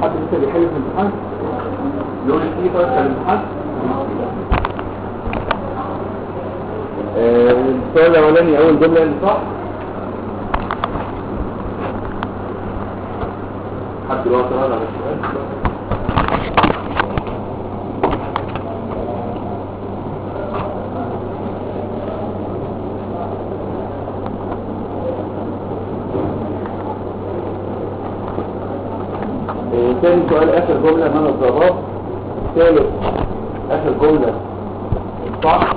حد لسه بيحل في الامتحان يقول لي طيب في الامتحان آه، السؤال الاولاني اول جمله اللي صح حد دلوقتي رد على السؤال آه، تاني سؤال اخر جمله من الضربات ثالث اخر جمله صح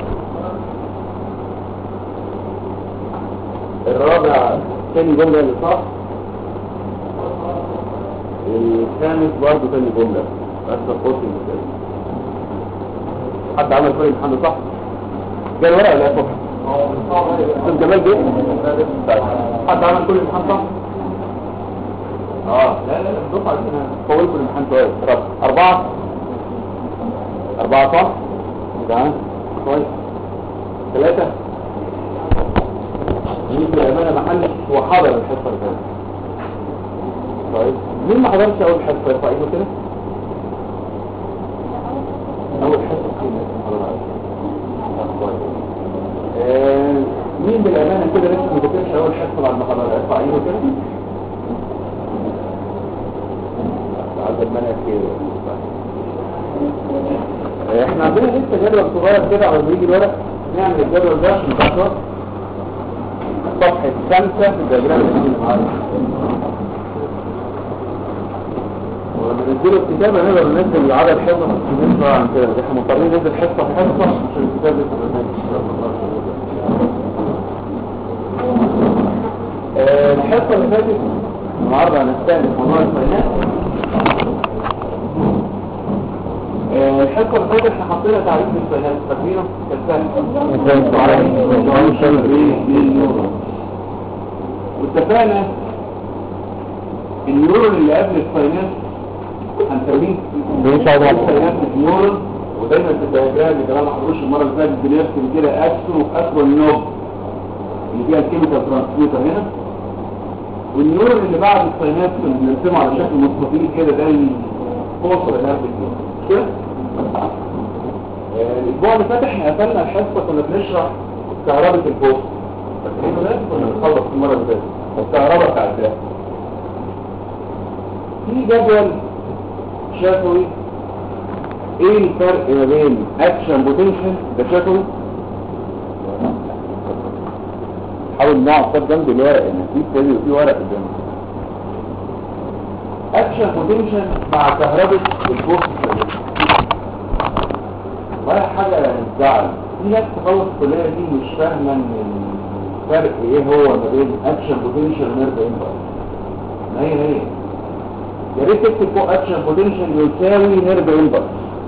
الرابع تاني جملة اللي صح الخامس برضه تاني جملة أكثر قوتي المثال حد عمل كل الامتحان ده صح؟ جاي ورقة ولا فوق؟ طب جمال جه؟ طيب. حد عمل كل الامتحان صح؟ اه لا لا لا الدفعة دي انا فوق كل الامتحان كويس طب أربعة أربعة صح؟ تمام كويس ثلاثة مين بأمانة محل وحضر الحصة اللي فاتت طيب مين ما حضرش أول حصة يرفع ايده كده؟ أول حصة كده حضرها طيب آه، مين بالأمانة كده لسه ما ذاكرش أول حصة بعد ما حضرها يرفع ايده كده؟ عدد منها كده آه، احنا عندنا لسه جدول صغير كده على ما يجي الورق نعمل الجدول ده عشان تعرف صفحة خمسة في الدياجرام اللي معانا ولما ننزله الكتاب نقدر ننزل العدد حصص بالنسبة عن كده احنا مضطرين ننزل حصة في حصة عشان الكتاب لسه ما آه، الحصة اللي فاتت النهارده هنستهدف موضوع الفاينانس آه، الحصة اللي فاتت احنا حطينا تعريف للفاينانس فاكرينه؟ كان سهل واتفقنا النيورون اللي قبل الفاينانس هنسميه الفاينانس نيورون ودايما في الدياجرام اللي كلام حضروش المره اللي فاتت بنرسم كده اكسون واكسون نوب اللي فيها الكيميكال ترانسميتر هنا والنيورون اللي بعد الفاينانس اللي بنرسمه على شكل مستطيل كده ده الفوصل اللي قبل كده آه، الاسبوع اللي فات احنا قفلنا الحصه كنا بنشرح كهرباء الفوصل فاكرين ده كنا بنخلص المره اللي فاتت الكهرباء بتاعت ده في جدول شفوي ايه الفرق ما بين اكشن بوتنشال ده شفوي حاول نقعد طب جنب الورق ان في كتابي وفي ورق قدامك اكشن بوتنشال مع كهرباء الفوصل ولا حاجة تزعل في ناس تخلص الكلية دي مش فاهمة ان الفرق ايه هو ما بين اكشن بوتنشال ونيرف امبلس ما هي هي يا ريت تكتب فوق اكشن بوتنشال يساوي نيرف امبلس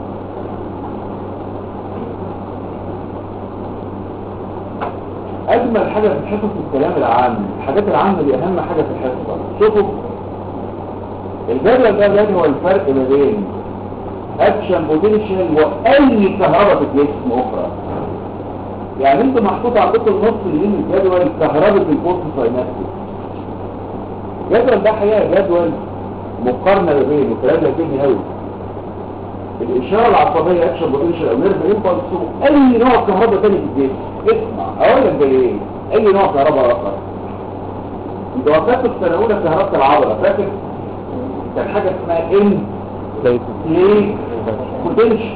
اجمل حاجة في الحصص الكلام العام الحاجات العامة دي اهم حاجة في الحصة شوفوا الجدول ده ده هو الفرق ما بين اكشن بوتنشال واي كهرباء في الجسم اخرى يعني انت محطوط عندكم النص اليمين الجدول كهرباء البوست ساينابتيك الجدول ده حقيقه جدول مقارنه ما بين الكلام ده كده قوي الاشاره العصبيه اكشن بوتنشال او نيرف امبلس اي نوع كهرباء تاني في الجسم اسمع اقول لك زي ايه اي نوع كهرباء اخر انت وقفت في سنه اولى كهرباء العضله فاكر كان حاجه اسمها ان ليه بوتنشال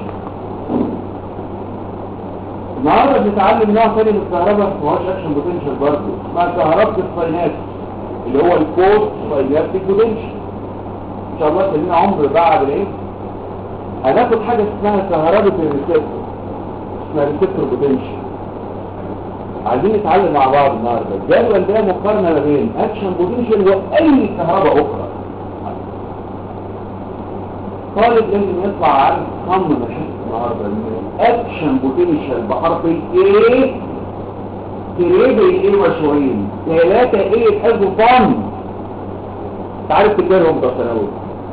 النهارده بنتعلم نوع ثاني من الكهرباء ما هوش اكشن بوتنشال برضه اسمها كهرباء الفاينات اللي هو البوست فايناتيك بوتنشال ان شاء الله خلينا عمر بعد الايه هناخد حاجه اسمها كهرباء الريسبتور اسمها ريسبتور بوتنشال عايزين نتعلم مع بعض النهارده الجدول ده مقارنه ما بين اكشن بوتنشال واي كهرباء اخرى طالب لازم يطلع عارف صمم الحس النهارده ان اكشن بوتنشال بحرف الايه تريد الايه مشهورين ثلاثة ايه يتحسبوا صم تعرف تجارهم ده ثانوي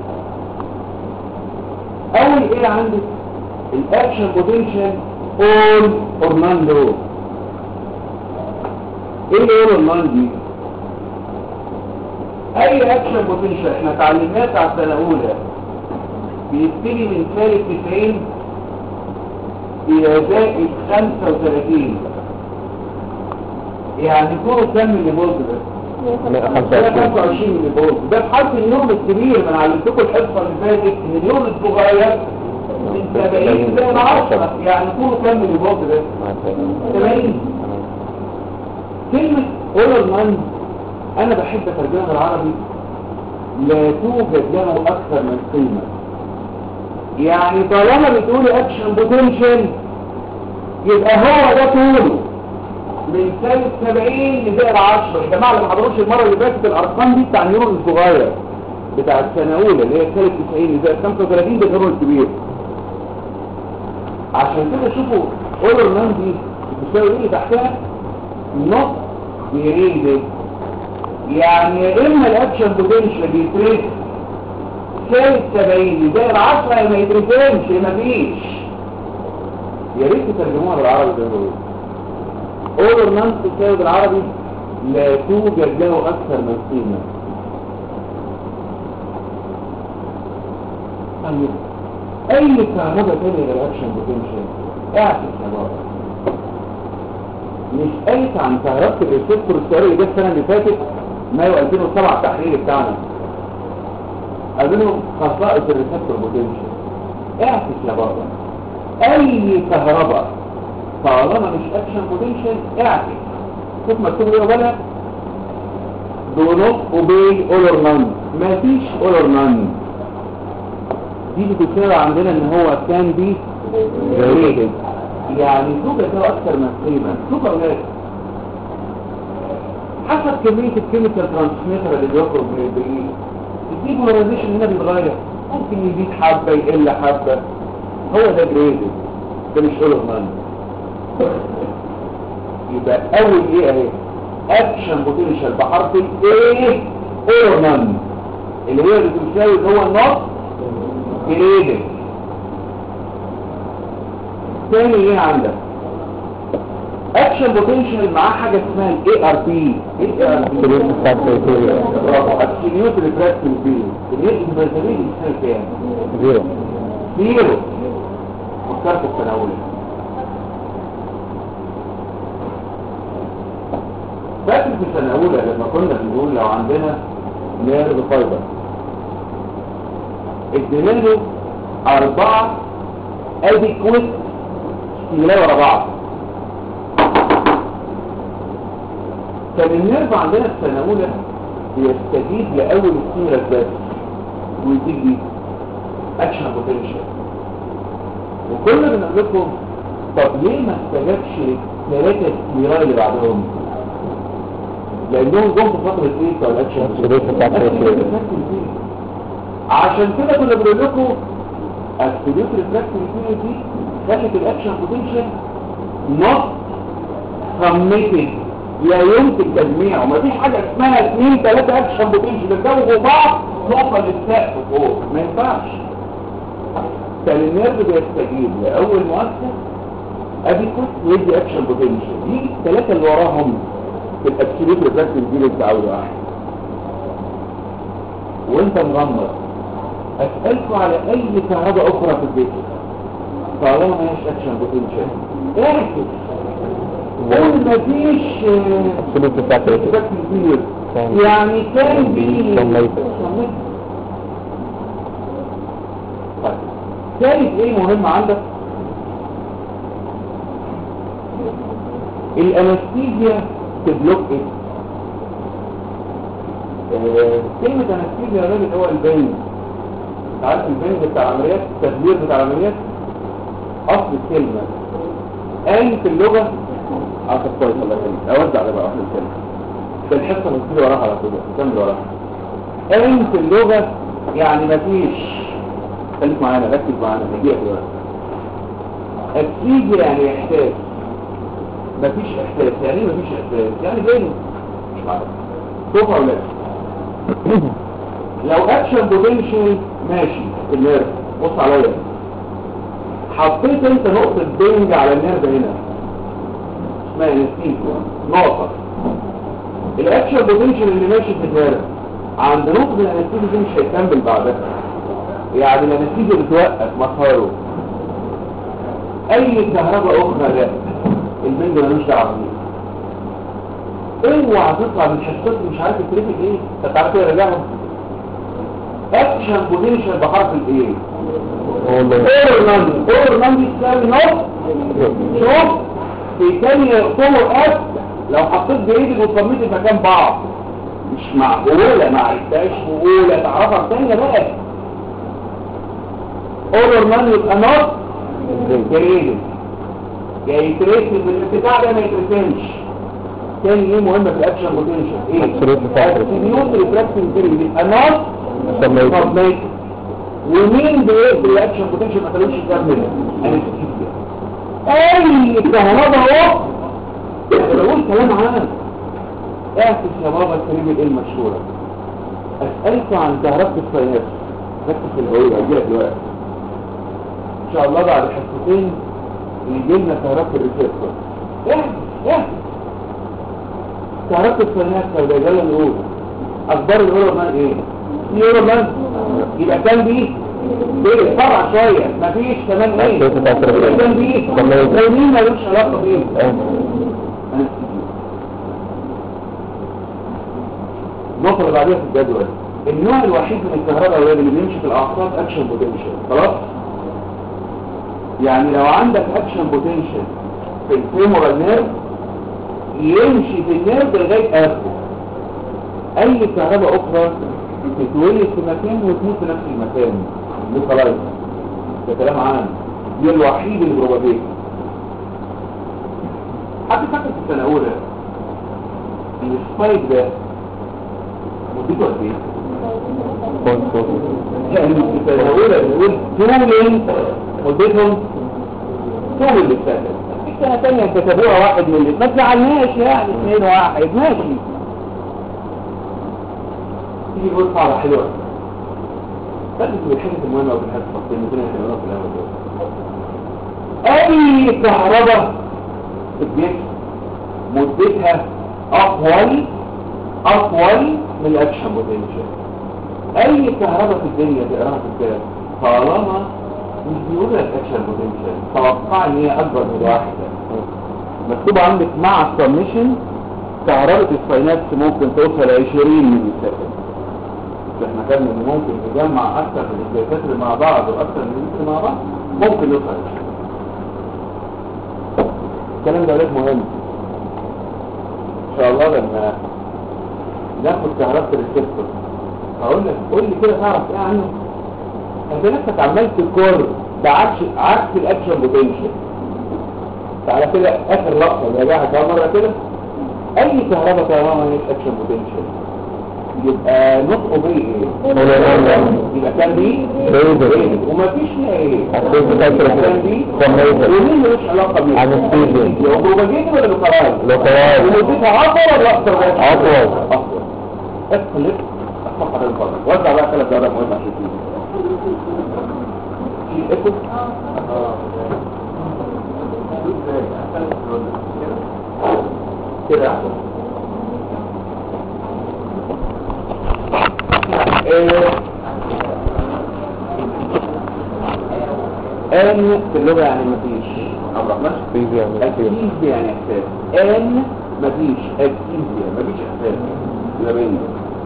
اول ايه عندك الاكشن بوتنشال اول اور نان لو ايه الاول اور نان دي اي اكشن بوتنشال احنا اتعلمناه بتاع السنه الاولى بيبتدي من ثالث 90 الى زائد 35 يعني طوله كام ملي فولت ده؟ ده 25 ملي فولت ده بحرف اليوم الكبير ما انا علمتكم الحصه اللي فاتت ان اليوم الصغير من 70 زائد 10 يعني طوله كام ملي فولت ده؟ 70 كلمة اولر مان انا بحب اترجمها بالعربي لا توجد له اكثر من قيمة يعني طالما بتقولي اكشن بوتنشال يبقى هو ده طوله من سالب 70 لزائد 10 يا جماعه اللي ما حضروش المره اللي فاتت الارقام دي بتاع النيورون الصغير بتاع السنه اولى اللي هي سالب 90 لزائد 35 ده النيورون الكبير عشان كده شوفوا اولر مان دي بتساوي ايه تحتها نص جريدة يعني يا اما الاكشن بوتنشال بيتريس سالب 70 زي العشرة ما يترسمش ما فيش يا ريت تترجموها بالعربي زي ما بيقولوا اولر نانس تساوي بالعربي لا توجد له اكثر من قيمة طيب اي كهرباء تانية غير الاكشن بوتنشال اعكس يا بابا مش قايت عن كهرباء الريسبتور السؤال اللي جه السنه اللي فاتت مايو 2007 التحليل بتاعنا قالوا له خصائص الريسبتور بوتنشال اعكس يا بابا اي كهرباء طالما مش اكشن بوتنشال اعكس شوف مكتوب ايه ولا دو نوت اوبي اولر نان مفيش اولر نان دي بتساوي عندنا ان هو كان بي جريدد يعني توجد له اكثر من قيمه شوف يا اولاد حسب كميه الكيميكال ترانسميتر اللي بيخرج من البريد الديبولاريزيشن هنا بيتغير ممكن يزيد حبه يقل حبه هو ده جريدد ده مش اولر مان يبقى اول ايه اهي اكشن بوتنشال بحرف الايه اولر مان اللي هي اللي بتساوي اللي هو النص جريدد تاني ايه عندك اكشن بوتنشال معاه حاجه اسمها الاي ار بي ايه ار بي برافو ابسوليوت ريفراكتيف بي اللي هي الانفرتابيل بتساوي كام زيرو زيرو فكرت في السنه الاولى فاكر في السنه الاولى لما كنا بنقول لو عندنا نيرف فايبر ادينا له اربعه اديكويت ستيمولاي ورا بعض كان النيرف عندنا في السنه الاولى بيستجيب لاول ستيمولاس بس ويديك اكشن بوتنشال وكنا بنقول لكم طب ليه ما استجابش ثلاثه ستيمولاي اللي بعدهم لانهم جم في فتره ايه بتاع الاكشن Absolute refractory period. عشان كده كنا بنقول لكم السوليوت ريفراكتوري بيريود دي خلت الاكشن بوتنشال نوت سميتد لا يمكن تجميعه مفيش حاجه اسمها اثنين ثلاثه اكشن بوتنشال يتجاوبوا بعض نقطه للسقف فوق ما ينفعش كان النيرف بيستجيب لاول مؤثر اديكوت ويدي اكشن بوتنشال يجي الثلاثه اللي وراهم في الابسوليوت ريفراكتوري بيريود بتاع اول واحد وانت مغمض اسألكوا على اي كهرباء اخرى في البيت طالما ما هيش اكشن بوتنشال اعكس قول مفيش Absolute refractory period. كان- يعني كان بي سميت. سميت. طيب ثالث ايه مهم عندك الانستيزيا تبلوك ايه آه، كلمة انستيزيا يا راجل هو البنج عارف البنج بتاع العمليات التدبير بتاع العمليات اصل الكلمة ان في اللغة عارف كويس الله يخليك اودع ده بقى اصل الكلمة ده الحصة اللي وراها على طول كمل وراها ان في اللغة يعني مفيش خليك معانا ركز معانا نجيب دلوقتي السيج يعني احساس مفيش احساس يعني ايه مفيش احساس يعني بينه مش معاك شوف يا اولاد لو اكشن بوتنشال ماشي في النيرف بص عليا حطيت انت نقطة بينج على النيرف هنا اسمها انستينكو نقطة الاكشن بوتنشال اللي ماشي في النيرف عند نقطة الانستيزيا دي مش هيكمل بعدها يعني الانستيزيا بتوقف مساره اي كهرباء اخرى لا البنج ملوش دعوه بيها اوعى تطلع من حصتك مش عارف التريفيك ايه انت عارف كده راجعهم اكشن بوتنشال بحرف الايه والله اورلاند اورلاند يساوي نص شوف في تاني صور اف لو حطيت بايدك وصميت في مكان بعض مش معقولة ما عرفتهاش معقولة تعرفها تانية بقى اورلاند يبقى نص جريدة يا يترسم بالارتفاع ده ما يترسمش تاني ايه مهمة في الاكشن بوتنشال ايه؟ Absolute factor. السيميوت ريفراكتنج بيريد يبقى نص Summation. سبميت ومين بيقدر الاكشن بوتنشال ما خلوش يكمل انستيزيا اي كهرباء اهو انا بقول كلام عام اعكس يا بابا الكريم الايه المشهوره اسالكم عن كهرباء السينات ركز في البعيد هجيلك دلوقتي ان شاء الله بعد حصتين يجي لنا كهرباء الريسيرفر اعكس اعكس كهرباء السينات لو ده يلا نقول اخبار الاولى مان ايه في اولى مان يبقى كان دي ايه فرع شويه مفيش كمان ايه Absolute factor. يبقى كان دي Summation. ومين ملوش علاقه بايه اه النقطة اللي بعديها في الجدول النوع الوحيد من الكهرباء الأولاد اللي بيمشي في الأعصاب أكشن بوتنشال خلاص؟ يعني لو عندك أكشن بوتنشال في الفيمورال نيرف يمشي في النيرف لغاية آخره أي كهرباء أخرى تتولد في مكان وتموت في نفس المكان لوكالايز ده كلام عام دي الوحيد اللي بروبابيل حد فاكر في السنة الأولى السبايك ده مدته قد ايه؟ بوينت فور يعني في السنة الأولى بنقول تولين مدتهم تولين للسنة في سنة تانية كتبوها واحد من اللي ما تزعلناش يعني اثنين واحد ماشي تيجي تقول صعبة حلوة ركز بالحاجة المهمة وبالحاجة الفصلية اللي كنا كنا في الأول دول. أي كهرباء في الجسم مدتها أطول أطول من الأكشن بوتنشال أي كهرباء في الدنيا تقراها في الكتاب طالما مش بيقول لك أكشن بوتنشال توقع إن هي أكبر من واحدة مكتوب عندك مع السبمشن كهرباء الساينابس ممكن توصل 20 ملي سكند احنا خدنا ان ممكن نجمع اكثر من الجلسات مع بعض واكثر من الجلسات مع بعض ممكن نوصل الكلام ده ولاد مهم ان شاء الله لما ناخد كهرباء الريسبتور هقول لك قول لي كده تعرف ايه عنه انت نفسك عمال تكور ده عكس عكس الاكشن بوتنشال تعالى كده اخر لقطه نراجعها كمان مره كده اي كهرباء طالما ما هيش اكشن بوتنشال يبقى نطقه بيه ايه يبقى كان دي بيزل. ومفيش فيها ايه Absolute factor. كان دي Summation. ومين ملوش علاقه بيه Anesthesia. هو بروباجيني ولا لوكالايز Localized. ومدتها اطول ولا اكتر بس أطول. اطول اختلف اصبح هذا الفضل وزع بقى ثلاث دقائق مهم عشان تيجي في ايكو كده احسن ان في اللغة يعني مفيش عبد الرحمن بيزي يعني كتير. اكيد يعني احساس ان مفيش اكيد يعني مفيش احساس يبقى بيني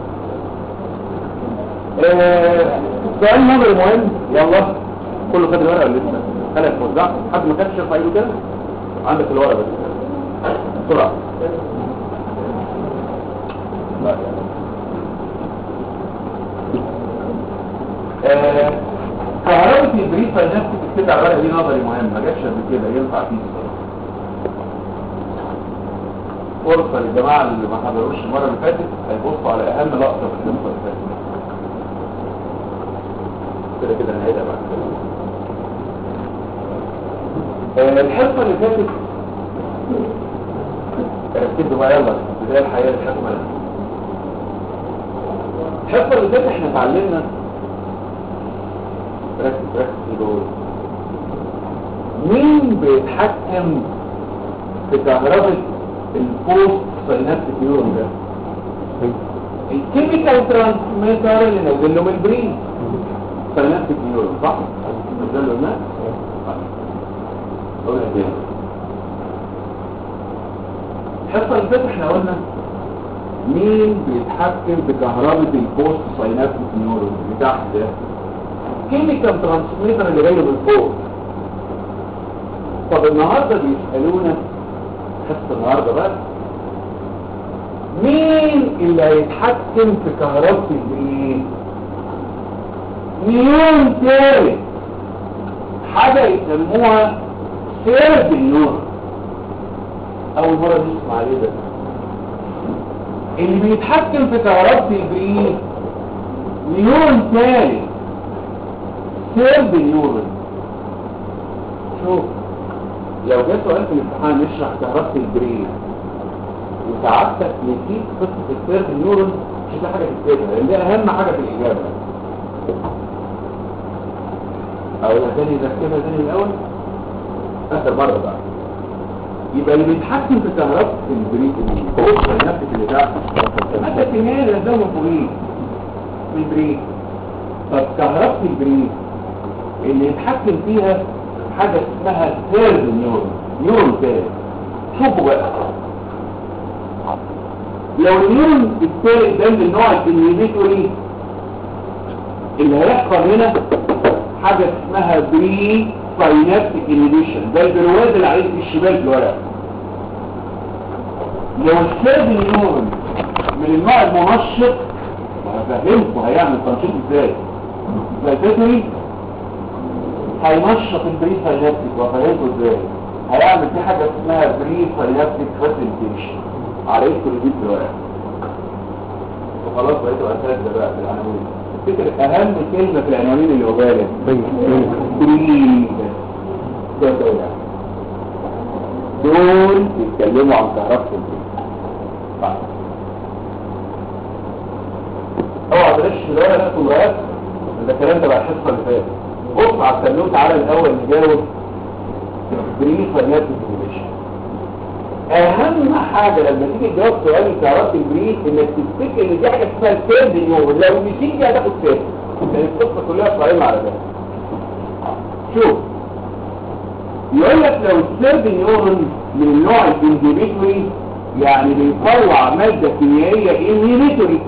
آه، سؤال نظري مهم يلا كله خد الورقه ولا لسه خلاص وزعت حد ما كانش يرفع ايده كده عندك الورقه بس بسرعه لا آه، كهرباء البريد فالناس بتكتب على الورقه دي نظري مهم ما جاتش قبل كده ينفع فيه فرصه للجماعه اللي ما حضروش المره اللي فاتت هيبصوا على اهم لقطه في الحصه اللي فاتت كده كده نهايتها بعد كده آه، الحصه اللي فاتت ركزوا بقى يلا بدايه الحياه الحكمه الحصه اللي فاتت احنا اتعلمنا ركز ركز في دول مين بيتحكم في كهرباء البوست ساينابتيك نيورون ده الكيميكال ترانسميتر اللي نزل له من البرين سينابتيك نيورون صح؟ نزل له هناك قولها تاني الحصه اللي فاتت احنا قلنا مين بيتحكم بكهرباء البوست ساينابتيك نيورون اللي تحت ده كيميكال ترانسميتر اللي جاي له من فوق طب النهارده بيسالونا حصه النهارده بقى مين اللي هيتحكم في كهرباء الايه نيون تالت حاجه يسموها سيرد النور اول مره نسمع عليه ده اللي بيتحكم في كهرباء البرين نيون تالت سيرد النور شوف لو جه سؤال في الامتحان نشرح كهرباء البرين وسعادتك نسيت قصه السيرد النيورون مش هتلاقي حاجه تكتبها لان دي اهم حاجه في الاجابه اقولها تاني نركبها تاني الاول اخر مره بقى يبقى اللي بيتحكم في كهرباء البريد الكوكس النفس اللي تحت مادة كيميائية اللي قدامه فوقيه في البريد طب كهرباء البريد اللي يتحكم فيها حاجة اسمها ثيرد نيورون نيورون ثيرد شوفوا بقى لو النيورون الثالث ده من النوع الانهبيتوري اللي هيحصل هنا حاجة اسمها بري ساينابتيك انهبيشن ده البرواد اللي عليه في الشمال في الورق لو السيرد نيورون من النوع المنشط وهفهمكم هيعمل تنشيط ازاي فالبيتوري هينشط البري ساينابتيك وهفهمكم ازاي هيعمل في حاجة اسمها بري ساينابتيك فاسنتيشن عليكم اللي في الورق وخلاص بقيتوا اساتذه بقى في العناوين افتكر اهم كلمه في العناوين اللي هو بالك بريد ده ده دول بيتكلموا عن كهرباء البريد طيب. اوعى تغش الورقه ده كلها ده الكلام تبع الحصه اللي فاتت بص على التابلوت تعالى الاول نجاوب بريد فنيات الانفورميشن اهم حاجة لما تيجي تجاوب سؤال كهرباء البريد انك تفتكر ان دي حاجة اسمها الثيرد نيورون لو نسيت دي هتاخد ثيرد لان القصة كلها قائمة على ده شوف يقول لك لو الثيرد نيورون من النوع الانهبيتوري يعني بيطلع مادة كيميائية انهبيتوري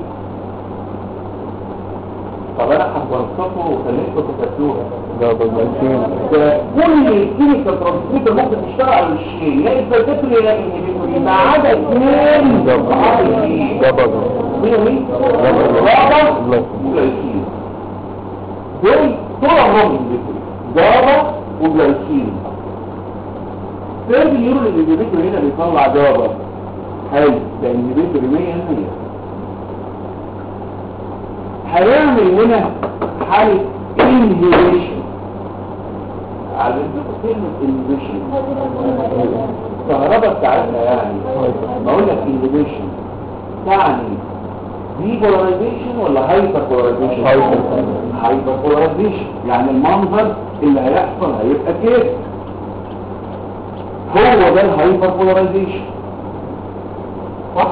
طب انا هبسطه وخليكم تكتبوها ده بالبنسين كل الكيميكال ترانسميتر ممكن تشتغل على الشيء لا الفلسفري لا الانهبيتوري ما عدا اثنين ده صحابي بقى مين ومين؟ رابط. رابط وجلايسين دول طول عمرهم انهبيتوري جابا وجلايسين ثيرد نيورون الانهبيتوري هنا بيطلع جابا حلو ده انهبيتوري 100% هيعمل هنا حالة inhibition علمتكم كلمة inhibition الكهرباء بتاعتنا يعني بقول لك inhibition تعني depolarization ولا hyperpolarization Hyper. hyperpolarization يعني المنظر اللي هيحصل هيبقى كده هو ده الهايبربولاريزيشن صح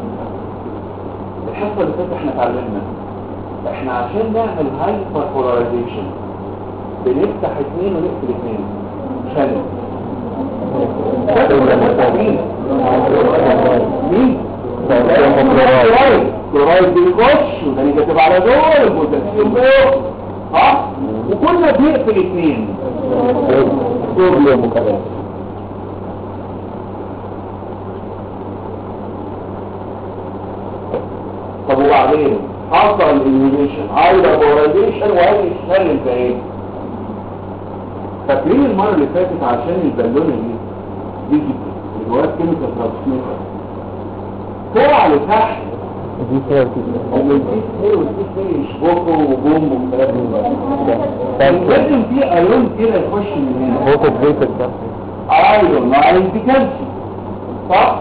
الحصه اللي فاتت احنا اتعلمنا احنا عشان نعمل هايبر بولاريزيشن بنفتح اثنين ونقفل اثنين شانل مين؟ مين؟ كلورايد كلورايد بيخش وده نيجاتيف على دول والبوتاسيوم فوق ها وكنا بنقفل اثنين صوديوم وكذا طب وبعدين حصل انهيبيشن هايبر بولاريزيشن وهي الشانل ده ايه؟ فاكرين المره اللي فاتت عشان البالونه دي دي اللي جواها كيميكال ترانسميتر طلع لتحت دي ثيرابي ومن دي سي ودي سي يشبكوا وبوم وكلام من ده لازم في ايون كده يخش من هنا فوتو بريتد ده ايون مع الانتكالسي صح؟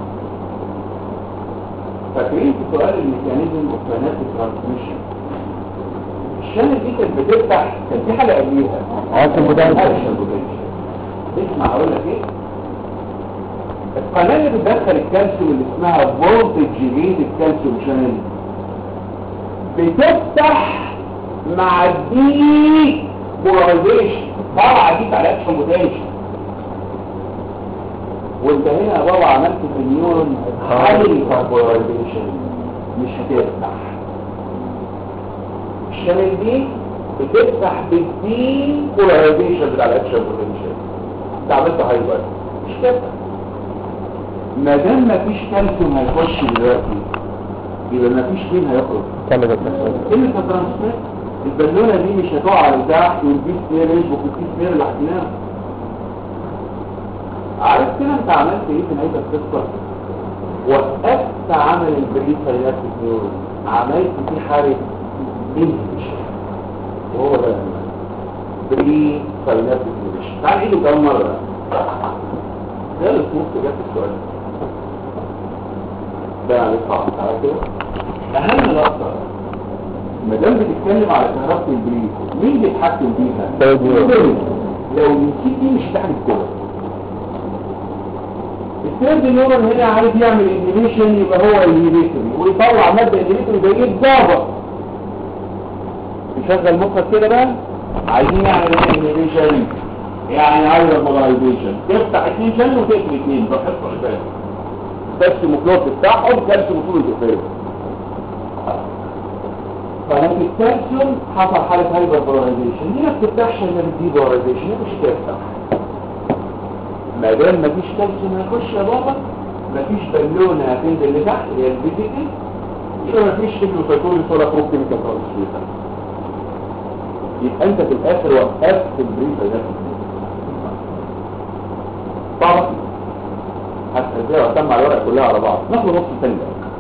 فاكرين في سؤال الميكانيزم اوف فاناتيك ترانسميشن الشانل دي كانت بتفتح كان في حاجه قبليها عاصم بوتنشال اكشن بوتنشال اسمع هقول لك ايه القناه اللي بتدخل الكالسيوم اللي اسمها فولتج جديد الكالسيوم شانل بتفتح مع الدي بولاريزيشن طبعا دي على اكشن بوتنشال وانت هنا يا بابا عملت في النيورون هاي بولاريزيشن مش هتفتح الشمال دي بتفتح بالدي بولاريزيشن بتاع الاكشن بوتنشال انت عملت هايبر مش تفتح ما دام مفيش كالسيوم هيخش دلوقتي يبقى مفيش مين هيخرج كمل التسويق كلمة الترانسفير البالونة دي مش هتقع لتحت والبيس سير يشبك البيس سير اللي حكيناها عارف كده انت عملت ايه في نهاية القصة وقفت عمل البري ساينابتيك نيورون عملت فيه حركة انهبيشن وهو ده بري ساينابتيك نيورون تعال عيده كام مرة ده الاسموك جت السؤال ده عليه صعب تعالى كده اهم لقطة ما دام بتتكلم على كهرباء البريك مين بيتحكم فيها؟ سيد نيورون. البريك. لو نسيت دي مش هتعمل كده الثيرد نيورون هنا عايز يعمل انهبيشن يبقى هو انهبيتوري ويطلع ماده انهبيتوري زي الضابط يشغل مخك كده بقى عايزين نعمل انهبيشن يعني عايز مولايزيشن تفتح اثنين شن وتقفل اثنين براحتك عباد بس مكلوب تفتحهم كبس مفروض تقفله فلما الكالسيوم حصل حالة هايبر بولايزيشن دي ما بتفتحش الا بالدي بولايزيشن مش تفتح ما دام مفيش كالسيوم هيخش يا بابا مفيش بالونه هتنزل لتحت هي البي دي دي يبقى مفيش سيكلوسايتولي ولا بروك كيميكال ترانسفير يبقى انت في الاخر وقفت البريفا ده طبعا هتسجلها وتسمع الورق كلها على بعض ناخد نص ثانيه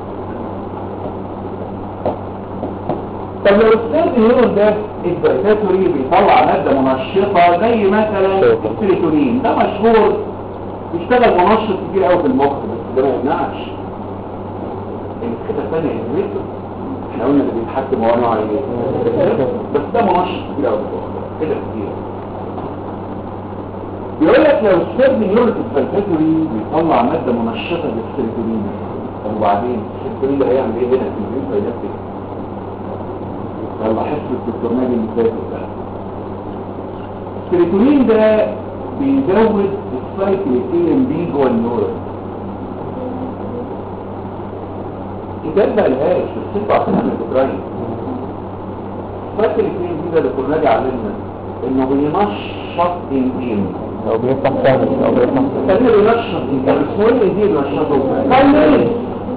طب لو السيرد نيورون ده الدايتاتوري بيطلع مادة منشطة زي مثلا السيروتونين ده مشهور بيشتغل منشط كتير قوي في المخ بس ده ما يمنعش ان الحته الثانيه انهبيتور احنا قلنا اللي بيتحكم هو نوع ايه بس ده منشط كتير قوي في المخ كده كتير بيقول لك لو السيرد نيورون الدايتاتوري بيطلع مادة منشطة للسيروتونين طب وبعدين السيروتونين ده هيعمل ايه هنا في البرين فايدات يلا حس الدكتور ناجي اللي فاتت ده السيروتونين ده بيزود السايكل اي ام بي جوه النورون كتاب ما قالهاش بس انتوا عارفينها من الاوكراني السايكل اي ام بي ده الدكتور ناجي علمنا انه بينشط الجين او بيفتح ثاني او بيفتح خليه بينشط الجين اسمه ايه دي بينشطه خليه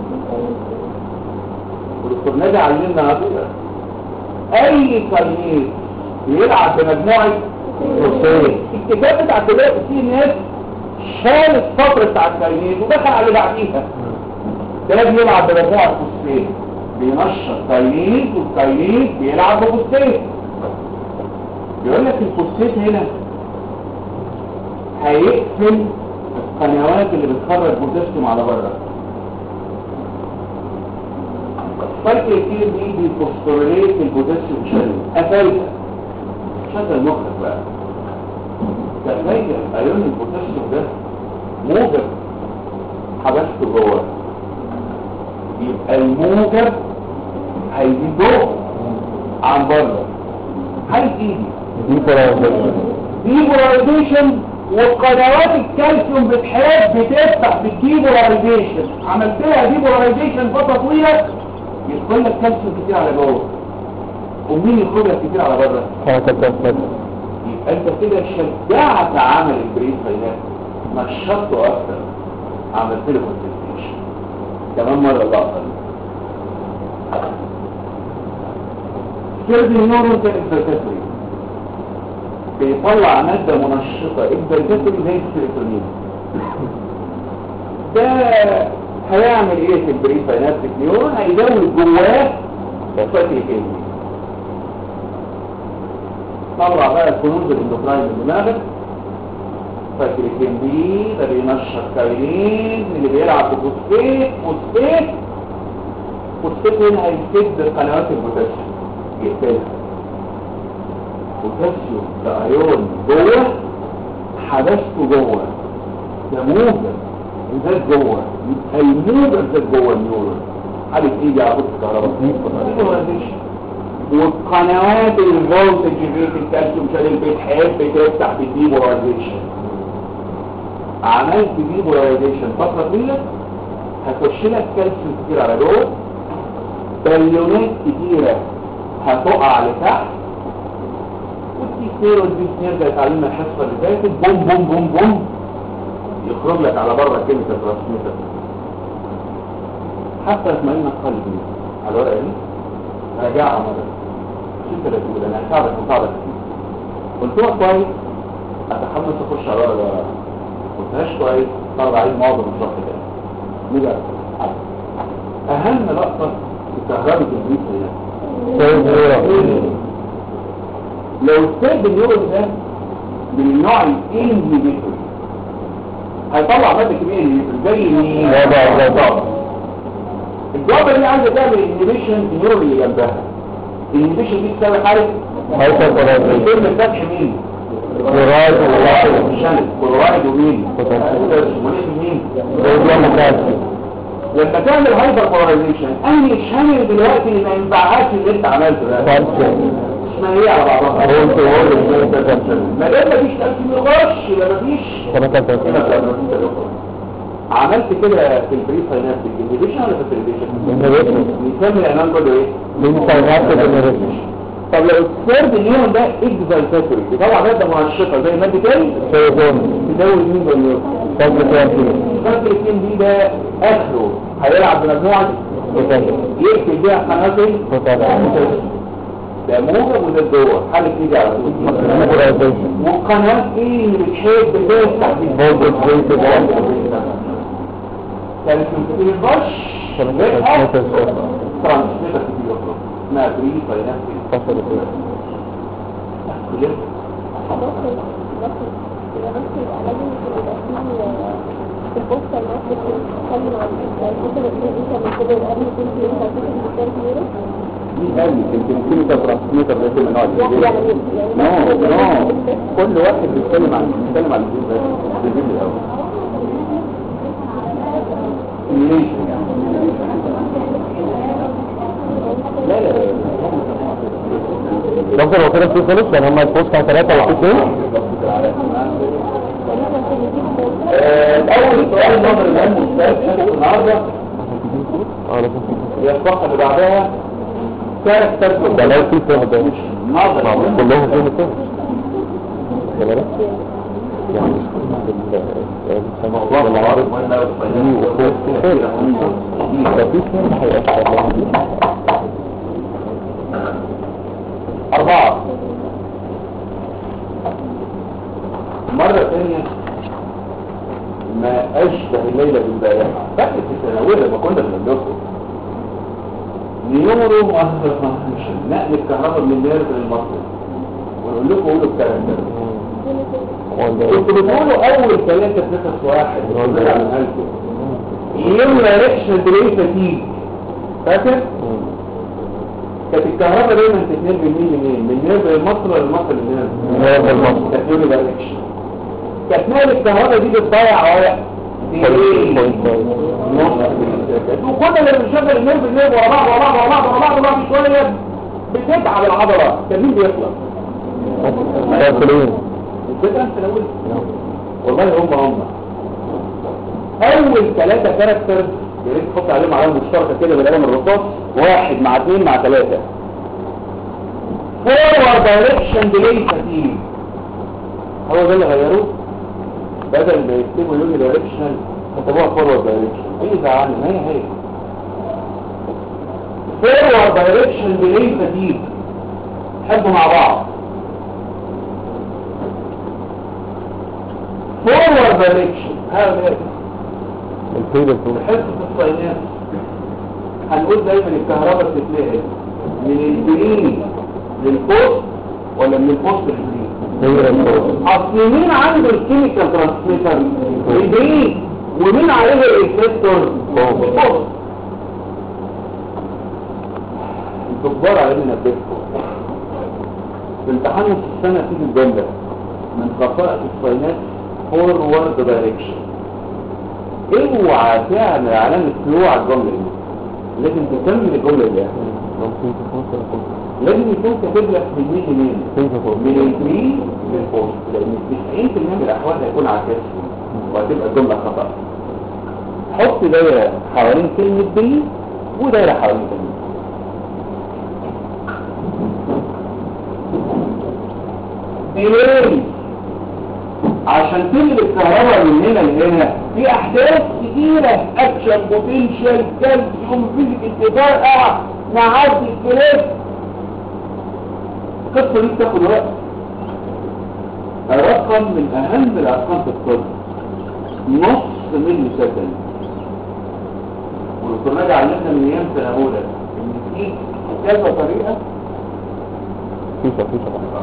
والدكتور ناجي علمنا على كده اي كارنيز بيلعب بمجموعة فوسفات الكتاب بتاع دلوقتي في ناس شال السطر بتاع الكارنيز ودخل على اللي بعديها ده بيلعب بمجموعة فوسفات بينشط كارنيز والكارنيز بيلعب بفوسفات بيقول لك الفوسفات هنا هيقفل القنوات اللي بتخرج بوتاسيوم على بره فرق كتير دي بيفوسفوريليت البوتاسيوم شل قفلت شغل مخك بقى تخيل ايون البوتاسيوم ده موجب حبسته جوه يبقى الموجب هيزيد جوه عن بره هيزيد دي بولاريزيشن ديبولايزيشن وقنوات الكالسيوم بتحب بتفتح بالديبولايزيشن عملت لها ديبولايزيشن فتره طويله يدخل لك كالسيوم كتير على جوه ومين يدخل لك كتير على بره كانت التسويق يبقى انت كده شجعت عمل البرين فاينات نشطته اكتر عملت له كونسنتريشن كمان مره اللقطه دي سيرد نيورون كان الفيرتاتوري بيطلع مادة منشطة الفيرتاتوري زي السيروتونين ده هيعمل ايه في البرين فايناتيك نيورون هيزود جواه فاتي ايه طلع بقى الكنوز الاندوكراين من دماغك فاكرين دي ده بينشط كاينين اللي بيلعب بفوسفيت فوسفيت فوسفيت هنا هيسد قنوات البوتاسيوم يقتلها بوتاسيوم ده ايون جوه حبسته جوه ده موجب وزاد جوه يبقى الموجب زاد جوه النيورون حالة ايه دي عبود الكهرباء ديبولاريزيشن والقنوات الفولتج في الكالسيوم شانل بتحب تفتح بالديبولايزيشن عملت ديبولايزيشن فتره طويله هتخش لك كالسيوم كتير على جوه بالونات كتيره هتقع لتحت والتيستيرون دي نرجع اتعلمنا الحصه اللي فاتت بوم بوم بوم بوم يخرج لك على بره كيميكال ترانسميتر حتى اطمئن قلبي على الورقه دي راجعها مره مش انت اللي تقول انا هساعدك مساعدك قلت له كويس اتحمس اخش على الورقه ده ما قلتهاش كويس طلع عليه معظم الشرح ده ليه بقى؟ اهم لقطه في كهرباء البيت هي لو السيد النيورون ده من النوع الانهبيتور هيطلع ماده كيميائيه انهبيتور زي مين؟ جابا، جابا. الجابا دي عايزه تعمل انهبيشن النيورون اللي جنبها الانهبيشن دي تساوي حاجه هايبر يتم فتح مين؟ كلورايد وكالسيوم. الشمس كلورايد ومين؟ بوتاسيوم. ونقل مين؟ صوديوم وكالسيوم. لما تعمل هايبر بولاريزيشن انهي شامل دلوقتي اللي ما ينفعهاش اللي انت عملته ده كالسيوم. اسمها ايه على بعضها؟ قلت وقلت. ما دام مفيش كالسيوم يخش يبقى مفيش كيميكال ترانسميتر. عملت كده في البري ساينابتيك انهبيشن ولا فاسيليتيشن؟ انهبيشن. نسمي العنوان كله ايه؟ من ساينابتيك انهبيشن. طب لو الثيرد نيون ده اكزالتاتوري بيطلع ماده منشطه زي ماده تاني سيروتونين. تزود مين زي النيون؟ كالسيوم. الفرق الاثنين دي ده اخره هيلعب بمجموعه بوتاسيوم. يقفل بيها قناتين بوتاسيوم. ده موجب وده الجوه حالة ايدي على طول نيبولايزيشن. والقناة ايه اللي بتحب تفتح دي فولتج ريتد كانت في البش كيميكال ترانسميتر. ترانسميتر كتير اسمها بري فاينانسي فصل كده. كلير دي قال يمكن كيميكال ترانسميتر ده من نوع نو نو كل واحد بيتكلم عن بيتكلم عن الجزء ده الجزء الاول simulation يعني لا لا لا دكتور هو كده في خلص يعني هما البوست بتاع ثلاثة وفي اثنين الأول سؤال النظر الآن مستشفى النهاردة اه لازم في هي الصفحة اللي بعدها كاركتر ده لو في فهم ده نظر ما كلهم فيهم فهم ده بالك يعني والله المعارض مهم أوي دي وفوق خير ده في فهم هيأثر لهم دي أربعة مرة ثانية ما أشبه الليلة بالبارحة فاكر في الثانوية لما كنا بندرسه نيورو مهرشن نقل الكهرباء من النيرف للمصري ونقول لكم قولوا الكلام ده كنت بتقولوا أول ثلاثة نفس واحد بتقولوا عن قلبه يملى ريحشن دري فتيج فاكر؟ كانت الكهرباء دايما تتنقل من مين لمين؟ من نيرف للمصري ولا المصري للنيرف؟ نيرف للمصري. كانت يملى ريحشن كانت نقل الكهرباء دي بتضيع وقت وكل اللي بنشغل النيرف النيرف ورا بعض ورا بعض ورا بعض ورا بعض ورا بعض شويه بتتعب العضله كان مين بيخلص؟ شاكرين كده انت الاول والله هم هم اول ثلاثة كاركتر يا ريت تحط عليهم علامة مشتركة كده بالقلم الرصاص واحد مع اثنين مع ثلاثة فورورد دايركشن ديلي فتيج هو ده اللي غيروه بدل ما يكتبوا يوني دايركشن كتبوها فورورد دايركشن ايه زعلني ما هي هي فورورد دايركشن ديلي فتيج حبوا مع بعض فورورد دايركشن هذا الفيدر تو حصة الصينات هنقول دايما الكهرباء بتتنقل من الجرين للبوست ولا من البوست للجرين فيدر تو اصل مين عنده الكيميكال ترانسميتر الجرين ومين عليه الريسبتور البوست انتوا كبار علينا نبهكم في امتحان نص السنة تيجي الجملة من خصائص الصينات فورورد دايركشن اوعى تعمل علامة فلو على الجملة دي لازم تكمل الجملة دي ممكن تكون لازم يكون كاتب لك من مين لمين من البري للبوست لان 90% من الاحوال هيكون عكسهم وهتبقى الجمله خطا حط دايره حوالين كلمه بري ودايره حوالين كلمه ديلي عشان تنقل الكهرباء من هنا لهنا في احداث كتيرة اكشن بوتنشال كالسيوم فيزيك انتظار اه نعدي الكلاب القصة دي بتاخد وقت الرقم من اهم الارقام في الطب نص ملي سكند والدكتور ناجي علمنا من ايام سنه اولى ان في كذا طريقه فيشة فيشة بقى.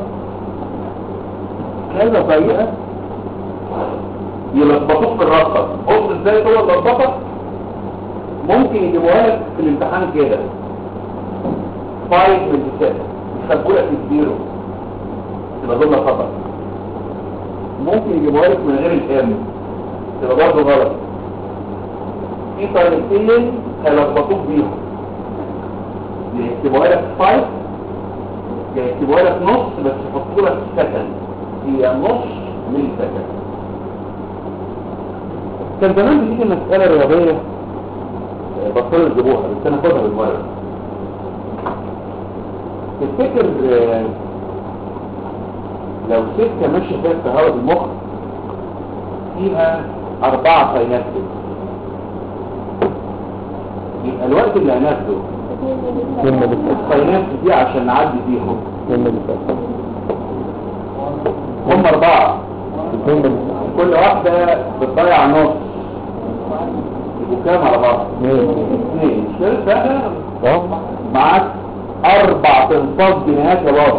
كذا طريقة يلخبطوك في الرقم بص ازاي هو اللخبطة ممكن يجيبوها لك في الامتحان كده 5 من 6 يخبوا لك الزيرو تبقى جملة خطأ ممكن يجيبوها لك من غير الام تبقى برضه غلط في طريقتين هيلخبطوك بيهم يكتبوها لك 5 يكتبوها لك نص بس يحطوا لك سكند هي نص من سكند كان زمان بتيجي مسألة رياضية آه، بطلوا يجيبوها بس انا خدها بالمرة تفتكر آه، لو سكة ماشية فيها كهرباء المخ فيها أربعة سينابسز يبقى الوقت اللي هناخده اتنين ملي السينابس دي عشان نعدي فيهم اتنين ملي سكند. هم أربعة اتنين ملي كل واحدة بتضيع نص يبقوا كام على بعض؟ اتنين اثنين شيل سنة اه معاك أربع تنفاض جنيهات يا بابا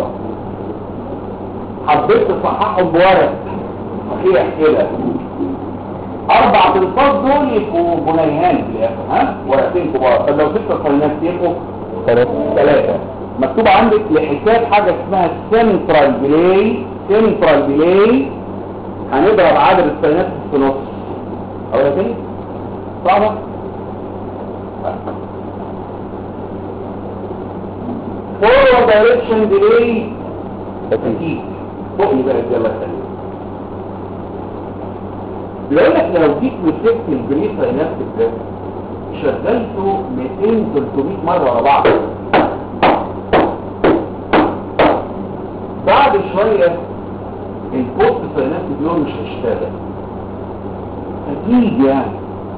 حبيت تصححهم بورق صحيح كده أربع تنفاض دول يبقوا بنيهان في الآخر ها ورقتين كبار طب لو ستة صينات يبقوا ثلاثة ثلاثة مكتوب عندك لحساب حاجة اسمها سنترال ديلي سنترال ديلي هنضرب عدد السينات في نص أو يا تاني صعبة فورورد دايركشن ديلي أكيد فوقني بقى يلا خليك بيقول لك لو جيت مسكت البري ساينابتك ده شغلته 200 300 مرة ورا بعض بعد شوية البوست ساينابتك دول مش هيشتغل اكيد يعني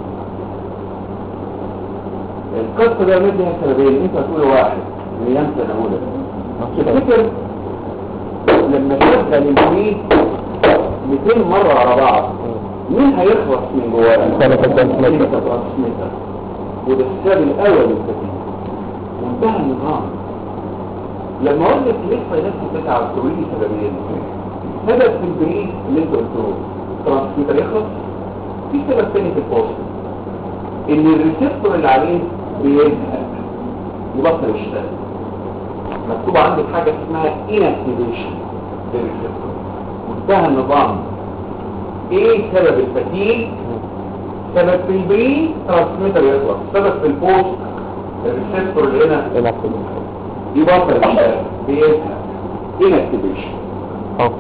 القصة ده مديها سببين انت هتقول واحد من ايام سنة اولى تفتكر لما شغل البري 200 مرة ورا بعض مين هيخلص من جواه؟ سنة الترانسميتر. سنة الترانسميتر. وده السبب الاول للتكليف وانتهى النظام لما اقول لك ليه الفاينانس بتاع تقول لي سببين سبب في البريد اللي انت قلته الترانسميتر يخلص في سبب تاني في البوست ان الريسبتور اللي عليه بيزهق يبطل يشتغل مكتوب عندك حاجه اسمها inactivation للريسبتور وانتهى النظام ايه سبب الفتيل سبب في البري ترانسميتر يخلص سبب في البوست الريسبتور اللي هنا الى كل يبطل يشتغل بيزهق inactivation اه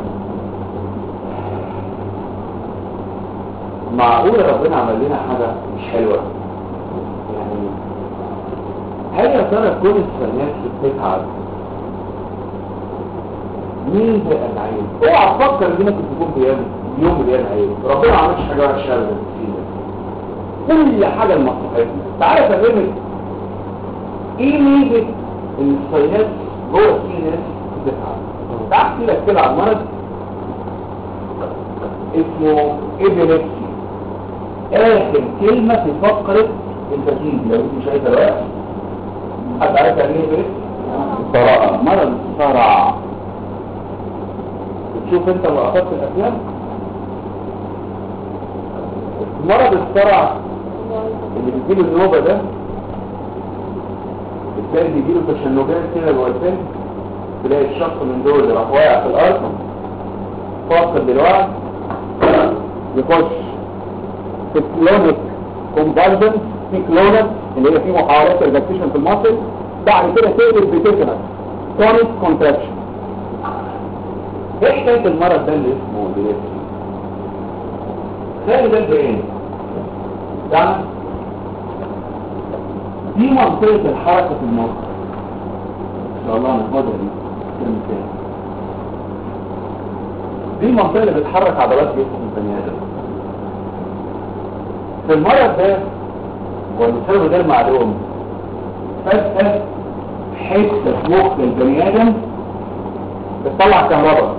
معقول ربنا عمل لنا حاجة مش حلوة يعني هل يا ترى كل الثانيات بتتعب مين بقى العيب اوعى تفكر ان ممكن تكون بيعمل يوم بيعمل عيب ربنا ما عملش حاجة وحشة ابدا فينا كل حاجة لمصلحتنا تعالى افهمك ايه ميزة ان الثانيات جوه السينس بتتعب تعال احكي لك كده عن مرض اسمه ايبيليبسي اخر كلمة في فقرة الفتيل لو انت شايفة دلوقتي حد عارف يعني ايه ايبيليبسي؟ صرع مرض الصرع بتشوف انت لقطات في الافلام مرض الصرع اللي بيجيله النوبة ده بتلاقي بيجيله تشنجات كده جوه الفيلم تلاقي الشخص من دول اللي راح واقع في الارض فاقد دلوقتي يخش في كلونيك كومبالجن في كلونك اللي هي في محاولات ريلاكسيشن في المصل بعد كده تقلب بتيتنس تونيك كونتراكشن ايه حكايه المرض ده اللي اسمه ديليبسي خلي ده البيان ده دي منطقه الحركه في المخ ان شاء الله ناخدها دي كلمتين دي المنطقه اللي بتحرك عضلات جسم البني ادم في المرض ده والمسبب غير معلوم فجأة حتة في مخ البني آدم بتطلع كهرباء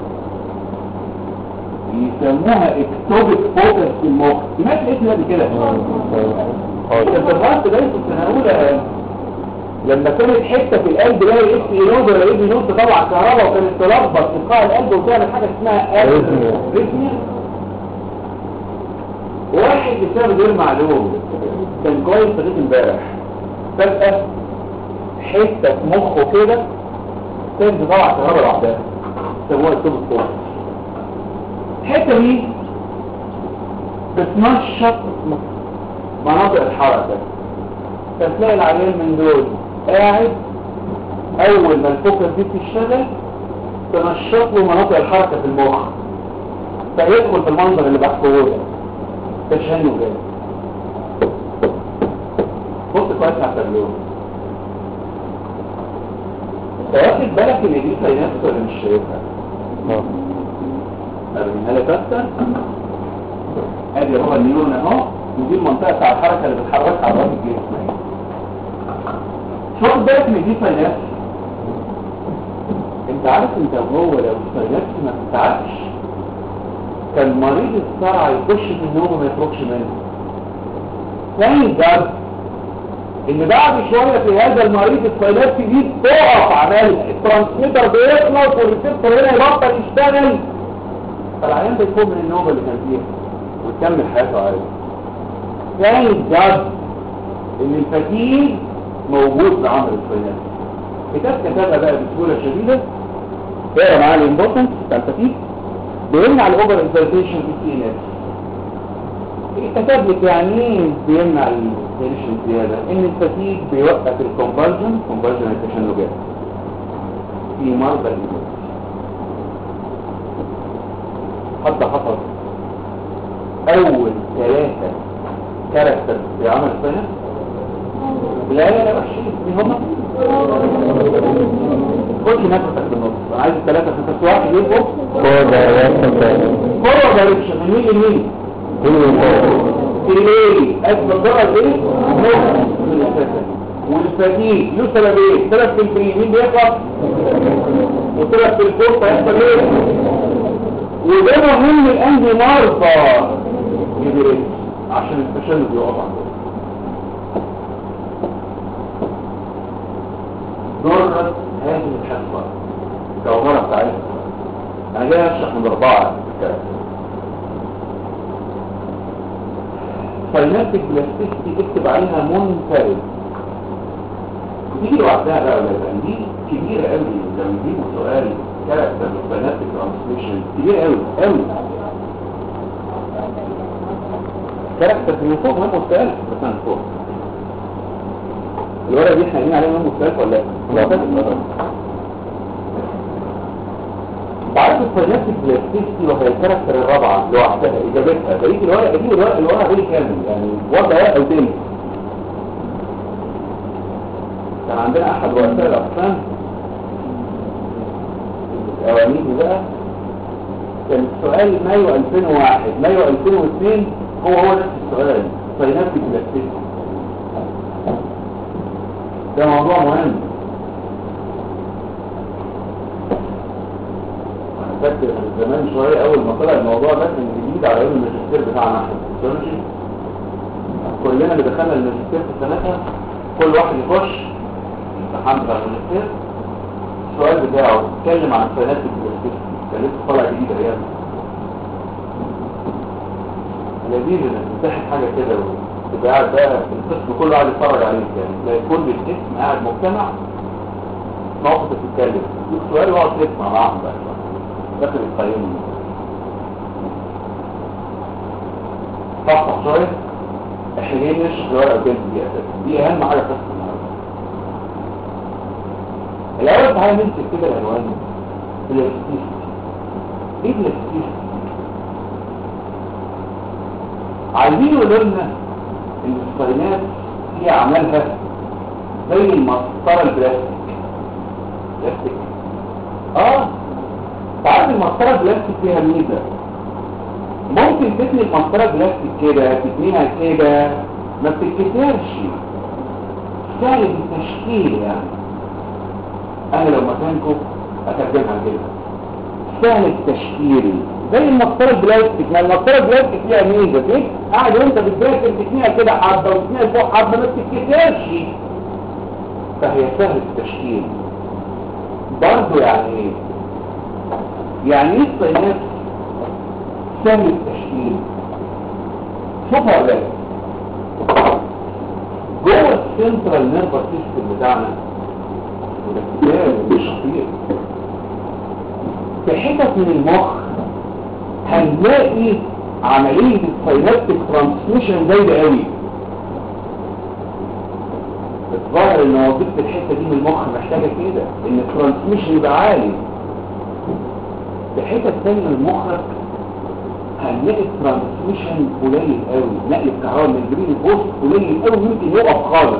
يسموها اكتوبك فوكس في المخ سمعت الاسم ده قبل كده الفرقات ده في السنة الأولى لما كانت حتة في القلب لا الاس ينود ولا ايه ينود تطلع كهرباء وكانت تلخبط إيقاع القلب وتعمل حاجة اسمها ريثميا واحد بسبب غير معلوم كان كويس لغايه امبارح فجأة حتة في مخه كده كانت تطلع كهرباء لوحدها سموها التوب الصوت الحتة دي بتنشط مناطق الحركة فتلاقي العيان من دول قاعد اول ما الفكرة دي بتشتغل تنشط له مناطق الحركة في المخ فيدخل في المنظر اللي بحكيه ده تشهنه جاي بص كويس على التابلو انت واخد بالك ان دي ساينابس ولا مش شايفها؟ ارميها لك اكتر ادي هو النيورون اهو ودي المنطقه بتاع الحركه اللي بتحركها على الراس الجسم اهي شوف بالك ان دي ساينابس انت عارف انت وهو لو ساينابس ما بتتعبش كان مريض الصرع يخش في النوم وما يخرجش منه ثاني الدرس ان بعد شوية في هذا المريض السيلات دي تقف عمال الترانسميتر بيخلص والريسبتور هنا يبطل يشتغل فالعيان ده يقوم من النوم اللي كان فيها ويكمل حياته عادي ثاني الدرس ان الفتيل موجود في عمل السيلات كتاب كتابها بقى بسهولة شديدة اقرا معاه الامبورتنس بتاع الفتيل بيمنع الاوفر اكسايتيشن في السي ان اس كتب لك يعني ايه بيمنع التنشن زياده ان الفتيج بيوقف الكونفرجن كونفرجن التشنجات في مرضى الايمان حتى حصل اول ثلاثه كاركتر في عمل السنه لا لا لا وحشين مين هم؟ خش نفسك في النص انا عايز الثلاثه في نفس واحد يبقوا كورة دايركشن من مين لمين؟ ايه اكبر ضرر ايه؟ نص من الاساسة والفتيج له سبب ايه؟ سبب في الفري مين بيخلص؟ وسبب في الكورة هيحصل ايه؟ وده مهم الانهي مرضى يدرس عشان التشنج يقف عنده ضرت هذه الحصة كومرة بتاعتها انا جاي اشرح من اربعة فايناتيك بلاستيستي اكتب عليها منفرد تيجي لوحدها بقى ولا لا دي كبيرة قوي لو يجيبوا سؤال كاركتر فايناتيك ترانسميشن كبير قوي قوي كاركتر في فوق مهم مستقل بس انا فوق الورقة دي احنا قايلين عليها مهم مستقل ولا لا؟ لا بعد الفايناتيك بلاستيستي وهي الكاركتر الرابعة لوحدها اجابتها بقيت الورقة دي والورقة الورقة دي كامل يعني وضع ورقة وتاني كان عندنا احد رؤساء الاقسام الاوامير بقى كان السؤال مايو 2001 مايو 2002 هو هو نفس السؤال فايناتيك بلاستيستي ده موضوع مهم فاكر زمان شوية أول ما طلع الموضوع ده كان جديد على يوم الماجستير بتاعنا احنا في السيولوجي كلنا اللي دخلنا الماجستير في سنتها كل واحد يخش امتحان بتاع الماجستير السؤال بتاعه اتكلم عن سنات البلاستيك كان لسه طالع جديد ايام لذيذ انك تمتحن حاجة كده وتبقى قاعد بقى القسم كله قاعد يتفرج عليك يعني تلاقي كل القسم قاعد مجتمع موقف تتكلم يديك سؤال ويقعد تسمع معاهم بقى داخل القيم صح شوية احنا جايين نشرح الورقة الجنس دي اساسا دي اهم حاجة في النهارده الاول تعالى نمسك كده العنوان بلاستيستي ايه بلاستيستي عايزين يقولوا لنا ان السباينات هي اعمالها زي المسطره البلاستيك بلاستيك اه تعرف المسطره البلاستيك فيها ميزه ممكن تبني المسطره البلاستيك كده تبنيها كده ما بتتكسرش سهل التشكيل يعني انا لو مكانكم اترجمها كده سهل التشكيل زي المسطره البلاستيك ما المسطره البلاستيك فيها ميزه كده قاعد وانت بتذاكر تتنيها كده حبه وتتنيها فوق حبه ما بتتكسرش فهي سهل التشكيل برضه يعني ايه يعني ايه الصينات سهل التشكيل شوفها ولا جوه السنترال نيرفس سيستم بتاعنا وده كتاب مش خطير في حتت من المخ هنلاقي عملية السينابتيك ترانسميشن زايدة قوي الظاهر ان وظيفة الحتة دي من المخ محتاجة كده ان الترانسميشن يبقى عالي في حتة تانية من مخك هنلاقي الترانسميشن قليل قوي نقل الكهرباء من الجرين بوست قليل قوي ممكن يقف خالص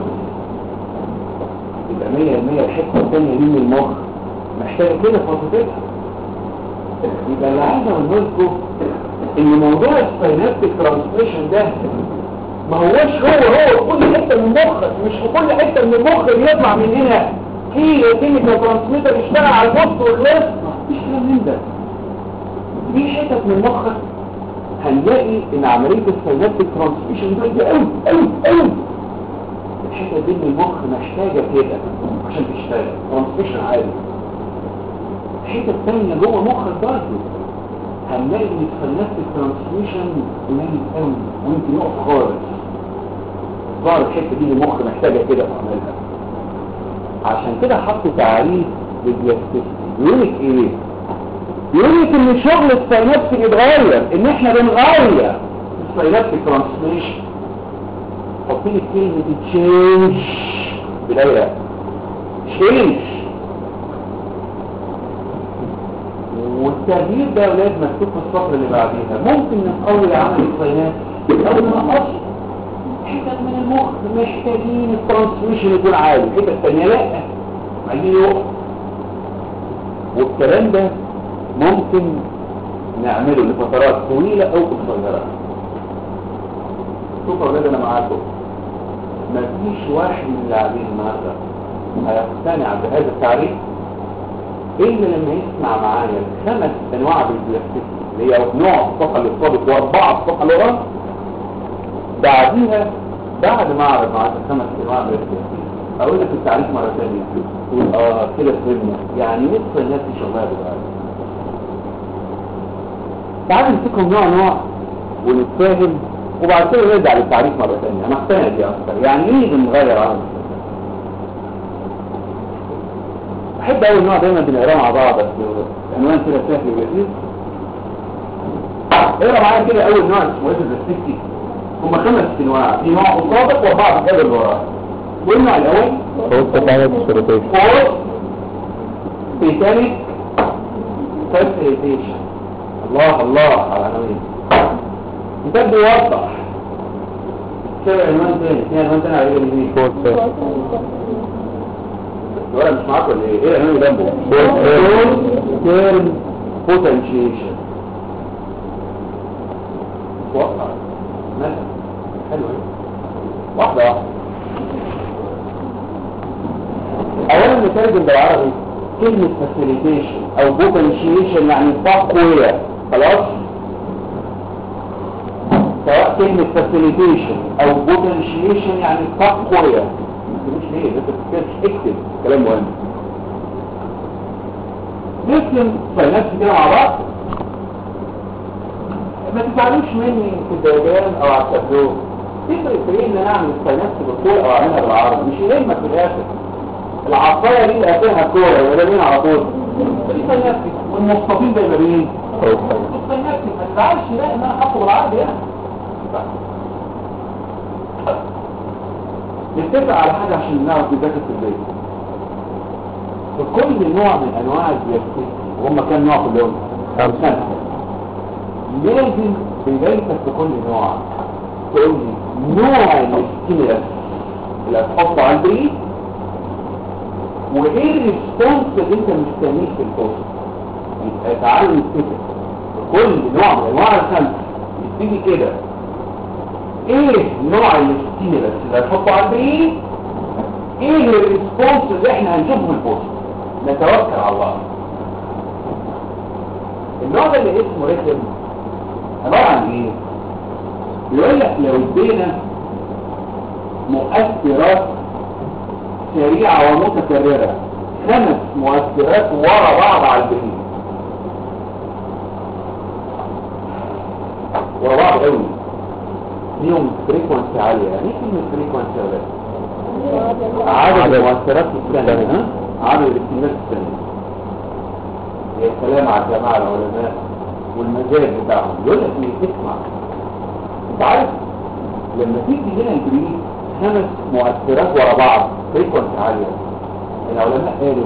يبقى 100% الحته الثانيه دي من المخ محتاجه كده في وظيفتها يبقى اللي عايز اقول لكم ان موضوع الساينابتيك ترانسميشن ده ما هوش هو هو في كل حته من مخك مش في كل حته من المخ بيطلع من هنا في كيميكال ترانسميتر يشتغل على البوست وخلاص مفيش كلام من ده في حتت من مخك هنلاقي ان عملية السينابتيك ترانسميشن ده قوي قوي قوي الحتة دي من المخ محتاجة كده عشان تشتغل ترانسميشن عالي الحتة الثانية جوه مخك برضه هنلاقي ان السينابتيك ترانسميشن قليل قوي ويمكن يقف خالص ظهر الحتة دي المخ محتاجة كده تعملها عشان كده حطوا تعريف للدياستيستي يقول لك ايه يقول لك ان شغل السينابس يتغير ان احنا بنغير السينابس ترانسميشن حط لي كلمه تشينج بدايه تشينج والتغيير ده يا ولاد مكتوب في السطر اللي بعديها ممكن نقوي عمل السينابس او نقص حتت من المخ محتاجين الترانسميشن يكون عالي الحته الثانيه لا عايزين يقف والكلام ده ممكن نعمله لفترات طويلة او قصيرة شوفوا اولاد انا معاكم مفيش واحد من اللي قاعدين النهارده هيقتنع بهذا التعريف الا لما يسمع معايا الخمس انواع بالبلاستيك اللي هي نوع الصفحه اللي السابق واربعه الصفحه اللي ورا بعديها بعد ما اعرف معاك الخمس انواع بالبلاستيك اقول لك التعريف مره ثانيه تقول اه كده فهمنا يعني نص الناس دي شغاله دلوقتي تعال نمسكهم نوع نوع ونتفاهم وبعد كده نرجع للتعريف مرة ثانية انا اقتنع دي اكتر يعني ايه بنغير عنه احب اول نوع دايما بنقراه مع بعض بس عنوان كده سهل وجديد اقرا معايا كده اول نوع اسمه ايه الستيكتي هم خمس انواع في نوع مطابق واربعه في الجدول اللي وراه والنوع الاول فوق تعالى السيروتيشن فور بيتانيك فاسيليتيشن الله الله على عناوين ده بيوضح سبع عنوان تاني في عنوان تاني على اليمين فوق الورق مش معاك ولا ايه ايه العنوان اللي جنبه Full تيرم بوتنشيشن وضح مثلا حلو ايه واحدة واحدة اولا نترجم بالعربي كلمة فاسيليتيشن او بوتنشيشن يعني تقوية خلاص سواء كلمة فاسيليتيشن او بوتنشيشن يعني تقوية مش ليه انت بتتكلمش اكتب كلام مهم نرسم فاينانس كده مع بعض ما تزعلوش مني في الدياجرام او على التابلو تفرق في ايه ان انا اعمل الفاينانس بالطول او اعملها بالعرض مش يهمك في الاخر العصايه دي اللي فيها كوره ولا مين على طول دي فاينانس والمستطيل ده يبقى مين؟ الفاينانس ما تزعلش لا ان انا حاطه بالعرض يعني نتفق على حاجه عشان نعرف نذاكر في البيت في كل نوع من انواع الديابيتس وهم كام نوع كلهم خمسة. لازم بدايتك في كل نوع تقول لي نوع الاستيمولاس اللي هتحطه على البريد وايه الريسبونس اللي انت مستنيه في البوست يبقى تعالوا نتفق في كل نوع من انواع الخمسه نبتدي كده ايه نوع الاستيمولاس اللي هتحطه على البريد ايه الريسبونس اللي احنا هنشوفه في البوست نتوكل على الله النوع ده اللي اسمه ريتم عبارة عن ايه بيقول لك لو ادينا مؤثرات سريعة ومتكررة خمس مؤثرات ورا بعض على البريد ورا بعض قوي ليهم فريكونسي عالية يعني ايه كلمة فريكونسي عالية؟ عدد عدد. المؤثرات في الثانية ها؟ عدد الاكتمالات في الثانية يا سلام على الجماعة العلماء والمزاج بتاعهم يقول لك ايه اسمع انت عارف لما تيجي هنا البريد خمس مؤثرات ورا بعض فريكونسي عالية العلماء قالوا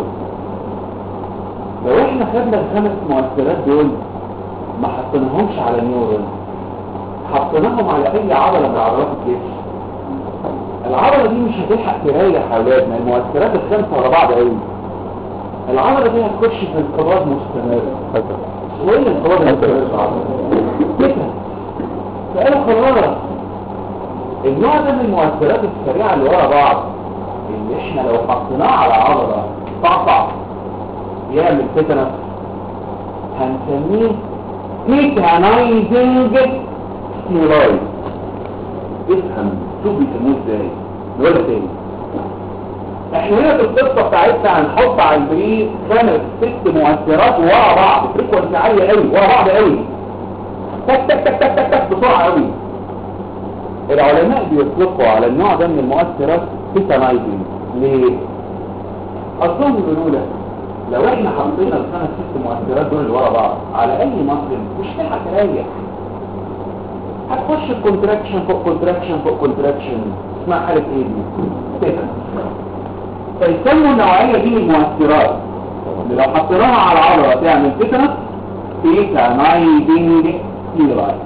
لو احنا خدنا الخمس مؤثرات دول ما حطيناهمش على نيورون حطيناهم على اي عضلة من عضلات الجسم العضلة دي مش هتلحق تريح يا اولادنا المؤثرات الخمسة ورا بعض قوي العضلة دي هتخش في انقباض مستمر حصل. وايه الانقباض المستمر في العضلة؟ كده فقالوا خلاص النوع ده من المؤثرات السريعة اللي ورا بعض اللي احنا لو حطيناه على عضلة تقطع يعمل فتنة هنسميه ميكانايزنج ستيرويد افهم شوف بيسموه ازاي نقولها تاني احنا هنا في القصه بتاعتنا هنحط على البريد خمس ست مؤثرات ورا بعض فريكونسي عاليه قوي ورا بعض قوي تك تك تك تك تك تك بسرعه قوي العلماء بيطلقوا على النوع ده من المؤثرات تيتانايزنج ليه؟ اصلا بيقولوا لك لو احنا حطينا الخمس ست مؤثرات دول اللي ورا بعض على اي مصل مش هتلحق تريح هتخش كونتراكشن فوق كونتراكشن فوق كونتراكشن اسمها حالة ايه دي؟ تيتانس فيسموا النوعية دي من المؤثرات اللي لو حطيناها على العضلة تعمل تيتانس تيتانايزنج ستيرويد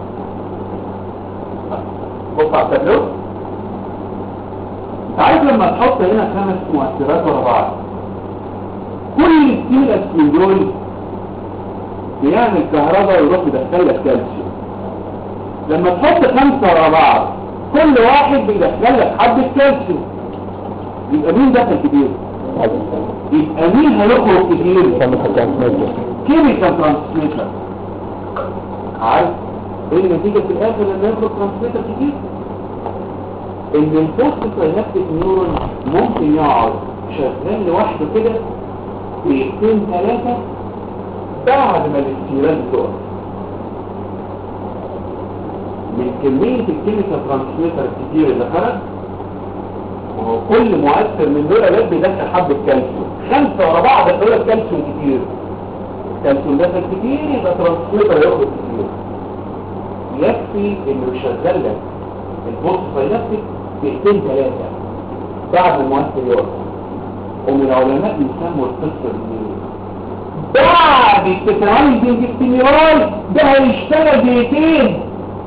بص على التابلو انت عارف لما تحط هنا خمس مؤثرات ورا بعض كل ستيلس من دول بيعمل كهرباء ويروح يدخل لك كالسيوم لما تحط خمسة ورا بعض كل واحد بيدخل لك حبة كالسيوم يبقى مين دخل كتير؟ يبقى مين هيخرج كتير؟ خمسة كان مجد كيميكال ترانسميتر عارف ايه النتيجة في الاخر لما يخرج ترانسميتر كتير ان البوست ساينابتيك نيورون ممكن يقعد شغال لوحده كده دقيقتين ثلاثة بعد ما الاستيراد تقف من كمية الكيميكال ترانسميتر الكتير اللي خرج وهو كل مؤثر من دول لازم بيدخل حبة كالسيوم خمسة ورا بعض دول كالسيوم كتير الكالسيوم دخل كتير يبقى ترانسميتر ياخد كتير يكفي انه يشغل لك البوست ساينابتيك دقيقتين ثلاثة بعد المؤثر يقف ومن العلماء يسموا القصة دي بعد التترايزنج ستيميراي ده هيشتغل دقيقتين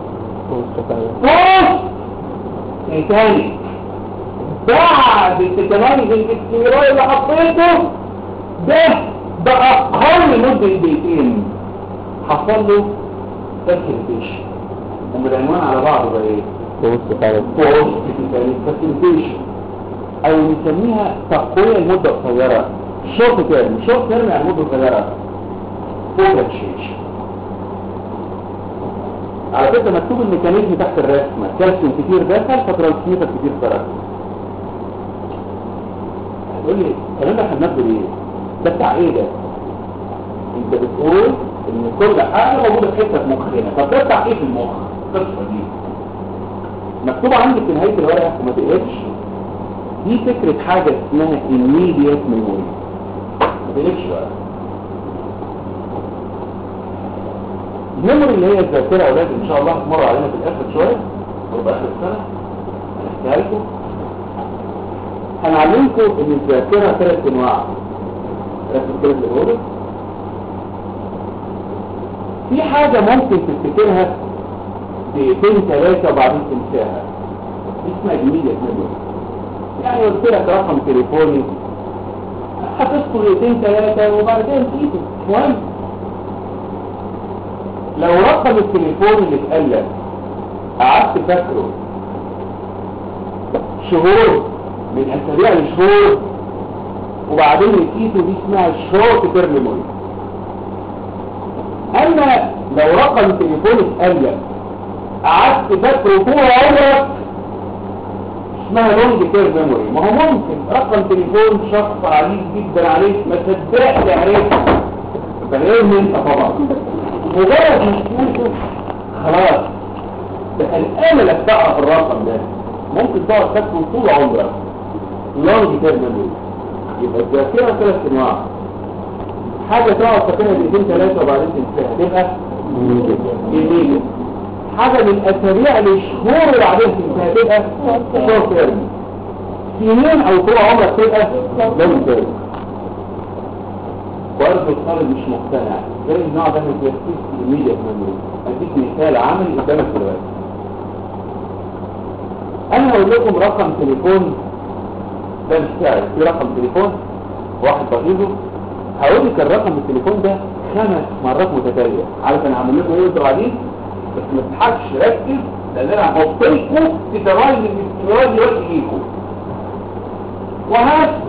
بوست تاني بعد التترايزنج ستيميراي اللي حطيته ده بقى اقل مدة دقيقتين حصل له فاسيلتيشن هم العنوان على بعضه بقى ايه؟ بوست فعلا فاسيلتيشن او نسميها تقوية المدة القصيرة شورت تيرم شورت تيرم يعني مدة قصيرة فوكاتشيشن على فكرة مكتوب الميكانيزم تحت الرسمة كالسيوم كتير دخل فترانسميتر كتير خرج هتقول لي الكلام ده احنا بناخده ليه؟ ده بتاع ايه ده؟ انت بتقول ان كل حاجة موجودة في حتة في مخنا طب ده بتاع ايه في المخ؟ القصة دي مكتوب عندك في نهاية الورقة وما تقلقش دي فكرة حاجة اسمها immediate memory ما تقلقش بقى الميموري اللي هي الذاكرة يا اولاد ان شاء الله هتمر علينا في الاخر شوية او باخر السنة هنحكيها لكم هنعلمكم ان الذاكرة ثلاث انواع ركز كده في الأولى في حاجة ممكن تفتكرها دقيقتين ثلاثة وبعدين تنساها اسمها جميلة ميموري يعني قلت لك رقم تليفوني هتذكر دقيقتين ثلاثة وبعدين نسيته مهم لو رقم التليفون اللي اتقال لك قعدت فاكره شهور من اسابيع لشهور وبعدين نسيته دي اسمها شورت تيرم ميموري اما لو رقم التليفون اتقال لك قعدت فاكره طول عمرك اسمها لونج تيرم ميموري ما هو ممكن رقم تليفون شخص عزيز جدا عليك ما صدقت عليك ده غير من انت طبعا مجرد ما تشوفه خلاص ده الآلة اللي بتعرف الرقم ده ممكن تقعد فاكره طول عمرك لونج تيرم ميموري يبقى الذاكرة ثلاث انواع حاجة تقعد فاكرها دقيقتين ثلاثة وبعدين تنساها تبقى جميلة حاجة من أسابيع لشهور وبعدين تنساها تبقى شهور تيرم سنين أو طول عمرك تبقى لونج تيرم برضه الطالب مش مقتنع زي النوع ده من التركيز في الميديا ميموري اديك مثال عملي قدامك دلوقتي انا هقول لكم رقم تليفون ده مش سعر في رقم تليفون واحد بغيظه هقول لك الرقم التليفون ده خمس مرات متتاليه عارف انا هعمل لكم ايه وانتوا قاعدين بس ما تضحكش ركز لان انا هحط لكم في زراير من الاستمرار دلوقتي ليكم وهات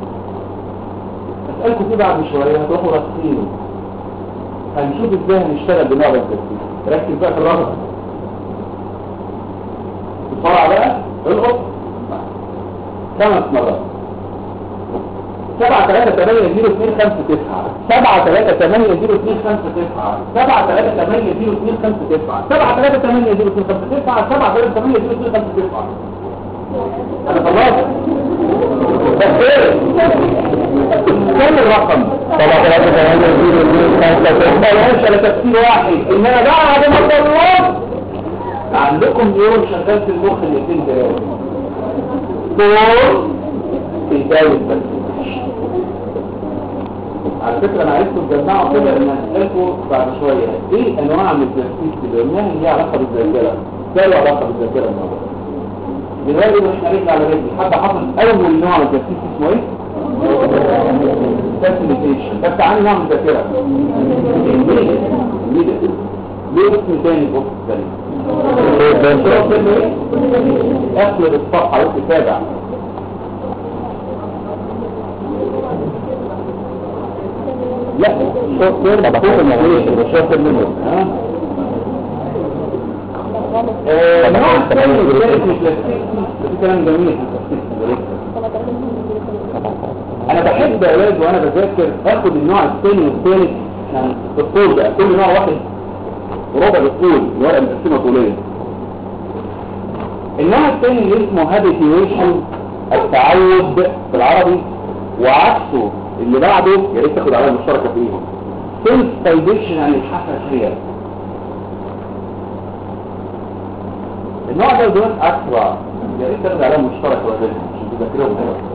اسالكم كده بعد شويه هتروحوا راسينه هنشوف ازاي هنشتغل بنوع التركيز ركز بقى في الرقم بسرعه بقى القط خمس مرات سبعة ثلاثة ثمانية زيرو اثنين خمسة تسعة سبعة ثلاثة ثمانية زيرو اثنين خمسة تسعة سبعة ثلاثة ثمانية زيرو اثنين خمسة تسعة سبعة ثلاثة ثمانية زيرو اثنين خمسة تسعة سبعة ثلاثة ثمانية زيرو اثنين خمسة تسعة أنا خلاص بس إيه كم الرقم سبعة ثلاثة ثمانية زيرو اثنين خمسة ستة ملهاش على تفسير واحد ان انا بعد ما اطلعت عندكم نيورون شغال في المخ الاثنين ثلاثه دور بيساوي التركيز على فكره انا عايزكم تجمعوا كده ان هسالكم بعد شويه ايه انواع من التركيز اللي قلناها اللي ليها علاقه بالذاكره ده له علاقه بالذاكره النهارده دلوقتي مش هنرجع على رجلي حد حافظ اول نوع من التركيز اسمه ايه؟ فاسيليتيشن بس تعالى نعمل ذاكره ليه اسم تاني بص تاني اقلب الصفحه وتتابع لا شوف كير طب بقول أحسن الموضوع شوف منه ها طب النوع أحسن الثاني من الثالث الجلوكوز. مش لاستيكي بس كلام جميل في التفسير. انا بحب يا ولاد وانا بذاكر اخد النوع الثاني والثالث يعني بالطول بقى كل نوع واحد ربع بالطول الورقه مقسمه طولين النوع الثاني اللي اسمه هابيتيويشن التعود بالعربي وعكسه اللي بعده يا ريت تاخد علامه مشتركه فيهم سنسيتايزيشن عن الحساسيه النوع ده دلوقتي عكس بعض يا ريت تاخد علامه مشتركه ولا عشان تذاكرهم دلوقتي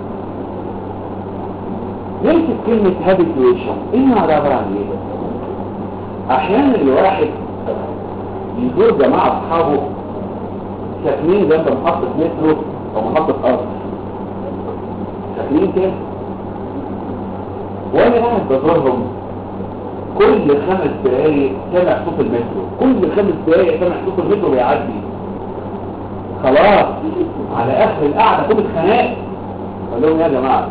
نمسك كلمة هابيتويشن ايه النوع ده عبارة عن ايه احيانا الواحد يزور جماعة اصحابه ساكنين جنب محطة مترو او محطة قطر ساكنين كده وانا قاعد بزورهم كل خمس دقايق سامع صوت المترو كل خمس دقايق سامع صوت المترو بيعدي خلاص على اخر القعدة كل الخناق قال لهم يا جماعة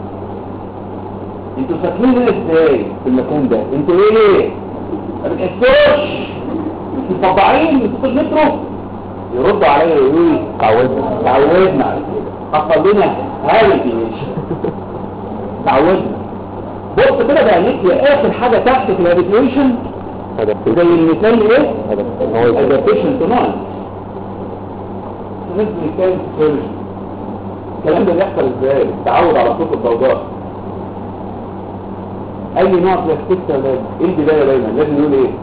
انتوا ساكنين هنا ازاي في المكان ده انتوا ايه ما بتحسوش انتوا مطبعين من صوت المترو يردوا عليا ويقولوا لي تعودنا تعودنا على كده حصل لنا هابيتيشن تعودنا بص كده بعينيك يا اخر حاجه تحت في الهابيتيشن هذا زي المثال ايه هذا هو يزيد. adaptation to noise بالنسبه للكلام سيولوجي الكلام ده بيحصل ازاي التعود على صوت الضوضاء اي نوع بلاستيك لازم ايه البدايه دايما لازم نقول ايه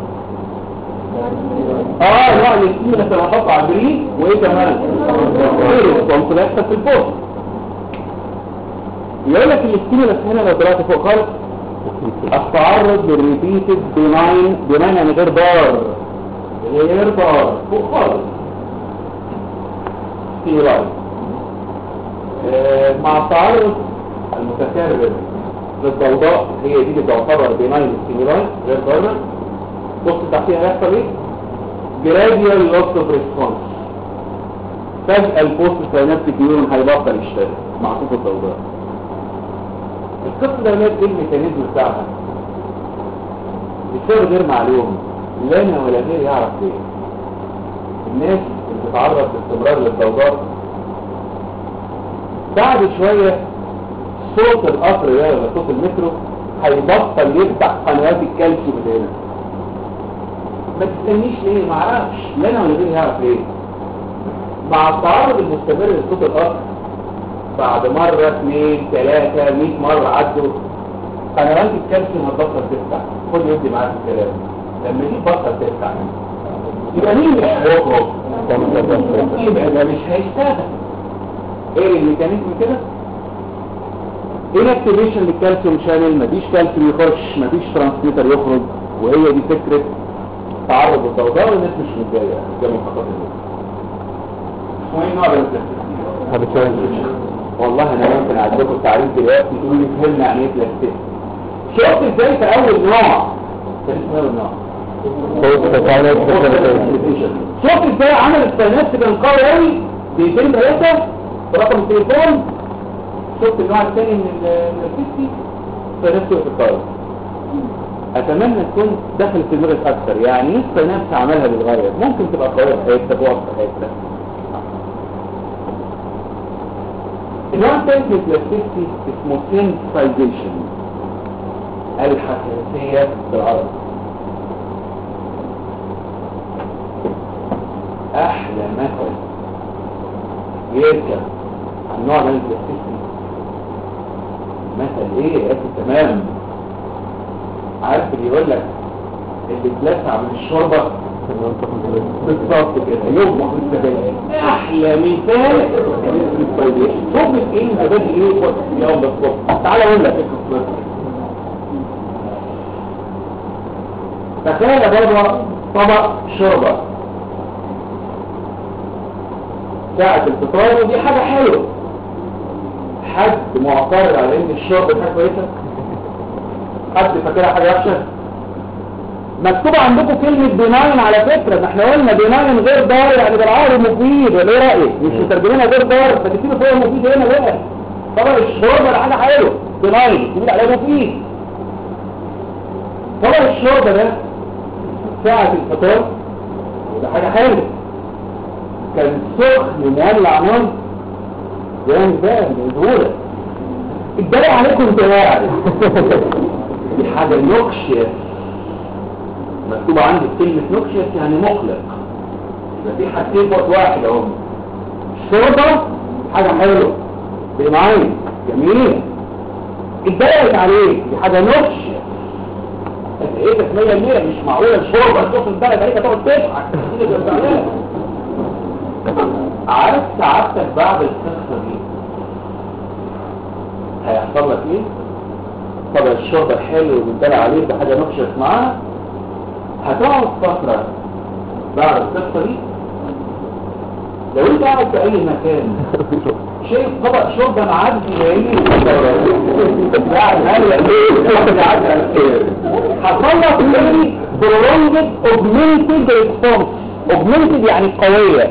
اه نوع الاستيمولاس اللي هحطه على البريد وايه كمان ايه الريسبونس اللي هيحصل في البوست يقول لك الاستيمولس هنا لو طلعت فوق خالص التعرض للريبيتد بناين بناين يعني غير ضار غير ضار فوق خالص ستيرويد آه، مع التعرض المتكرر للضوضاء هي دي اللي تعتبر بناين ستيرويد غير ضارة بص تحتيها هيحصل ايه؟ جراديال لوس اوف ريسبونس فجأة البوست ساينابتيك نيورون هيبطل يشتغل مع صوت الضوضاء القصة ده ولاد ايه الميكانيزم بتاعها بسبب غير معلوم لا انا ولا غير يعرف ليه الناس اللي بتتعرض باستمرار للضوضاء بعد شوية صوت القطر ده ولا صوت المترو هيبطل يفتح قنوات الكالسيوم اللي هنا ما تستنيش ليه معرفش لا انا ولا غير يعرف ليه مع التعرض المستمر لصوت القطر بعد مرة اثنين ثلاثة مئة مرة عدوا قنوات الكالسيوم هتبطل تفتح خد يدي معاك الكلام لما دي تبطل تفتح يبقى مين مش هيخرج يبقى ده مش هيشتغل ايه الميكانيزم كده inactivation للكالسيوم شانل مفيش كالسيوم يخش مفيش ترانسميتر يخرج وهي دي فكرة تعرض الضوضاء والناس مش متضايقة زي ما خطط اسمه ايه نوع ده والله انا ممكن اعدلكم التعريف دلوقتي تقولوا لي فهمنا يعني ايه بلاستيك شفت ازاي في اول نوع كان اسمه اول نوع شفت ازاي عمل الساينابس كان قوي قوي دقيقتين ثلاثه برقم التليفون شفت النوع الثاني من ال- من السيستي ساينابس في الطاوله اتمنى تكون دخل في دماغك اكثر يعني ايه الساينابس عملها بالغايه ممكن تبقى قويه في حياتك وقت في حياتك النوع الثالث من البلاستيكسي اسمه سينسايزيشن الحساسية بالعربي احلى مثل يركب النوع ده من البلاستيكسي مثل ايه يا اخي تمام عارف اللي يقول لك اللي اتلسع من الشوربه بالظبط كده يطبخ السبايك احلى مثال شوف ايه مبادئ ايه وقت اليوم بالظبط تعالى اقول لك ايه قصتها تخيل يا بابا طبق شوربه ساعة الفطار ودي حاجة حلوة حد معترض على ان الشوربة حاجة كويسة حد فاكرها حاجة وحشة مكتوب عندكم كلمة بناين على فكرة ما احنا قلنا بناين غير ضار يعني بالعربي مفيد ولا ايه رأيك مش مترجمينها غير ضار فتكتبوا فيها مفيد هنا بقى طبعا الشوربة ده حاجة حلوة بناين تقول عليها مفيد طبعا الشوربة ده ساعة الفطار وده حاجة حلوة كان سخن مولع نار جامد بقى بيقولك اتدلع عليكم انت قاعد دي حاجة نكشة مكتوب عندي كلمة نكشة يعني مقلق يبقى في حاجتين فوق واحد اهو الشرطة حاجة حلوة بمعين جميل اتدلعت عليك دي حاجة نكشة ايه مية مية مش معقولة الشرطة الصوت البلد عليك تقعد تضحك تيجي تبقى عارف سعادتك بعد القصة دي هيحصل لك ايه طبعا الشرطة الحلو والدلع عليك ده حاجة نكشة معاها هتقعد فترة بعد القصة دي لو انت قاعد في اي مكان شايف طبق شرطة معدي جايين قاعد هلا يعدي على الخير حصل لك تاني prolonged augmented response augmented يعني قوية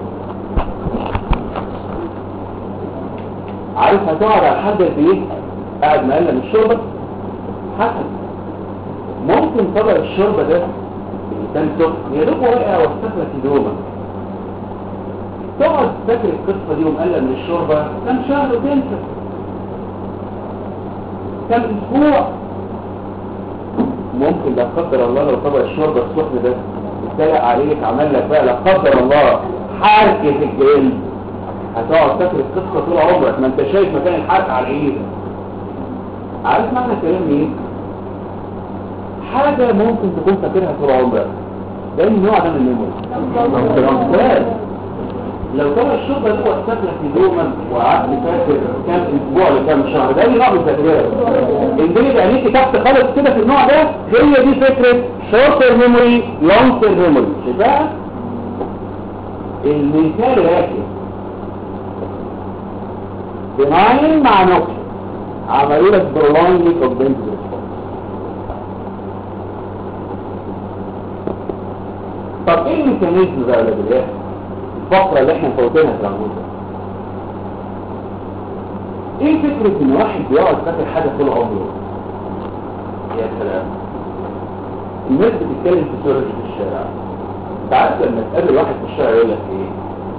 عارف هتقعد على حد قد ايه قاعد مقلم الشوربه حسن ممكن طبق الشوربه ده اللي كان سخن يا دوب واقع واستخلت هدومك تقعد فاكر القصه دي ومقلم من الشوربه كم شهر وتنسى كم اسبوع ممكن لا قدر الله لو طبق الشوربه السخن ده اتدلق عليك عمل لك بقى لا قدر الله حركه الجلد هتقعد فاكر القصه طول عمرك ما انت شايف مكان الحرق على ايدك عارف معنى كلام ايه حاجه ممكن تكون فاكرها طول عمرك ده النوع ده من الميموري لو كان الشرطة دي وقتك لك يوما وقعدت فاكر كام اسبوع لكام شهر ده اللي نوع من الذاكرة الدنيا بعينيك تحت خالص كده في النوع ده هي دي فكرة شورتر ميموري لونج تيرم ميموري شايفها؟ المثال راكب بناين مع نقطة عملوا لك برولونج كومبنت طب ايه الميكانيزم بقى اللي بيحصل؟ الفقرة اللي احنا فوتينها في العمود ده ايه فكرة ان واحد بيقعد فاكر حاجة طول عمره يا سلام الناس بتتكلم في سورج في الشارع انت عارف لما تقابل واحد في الشارع يقول لك ايه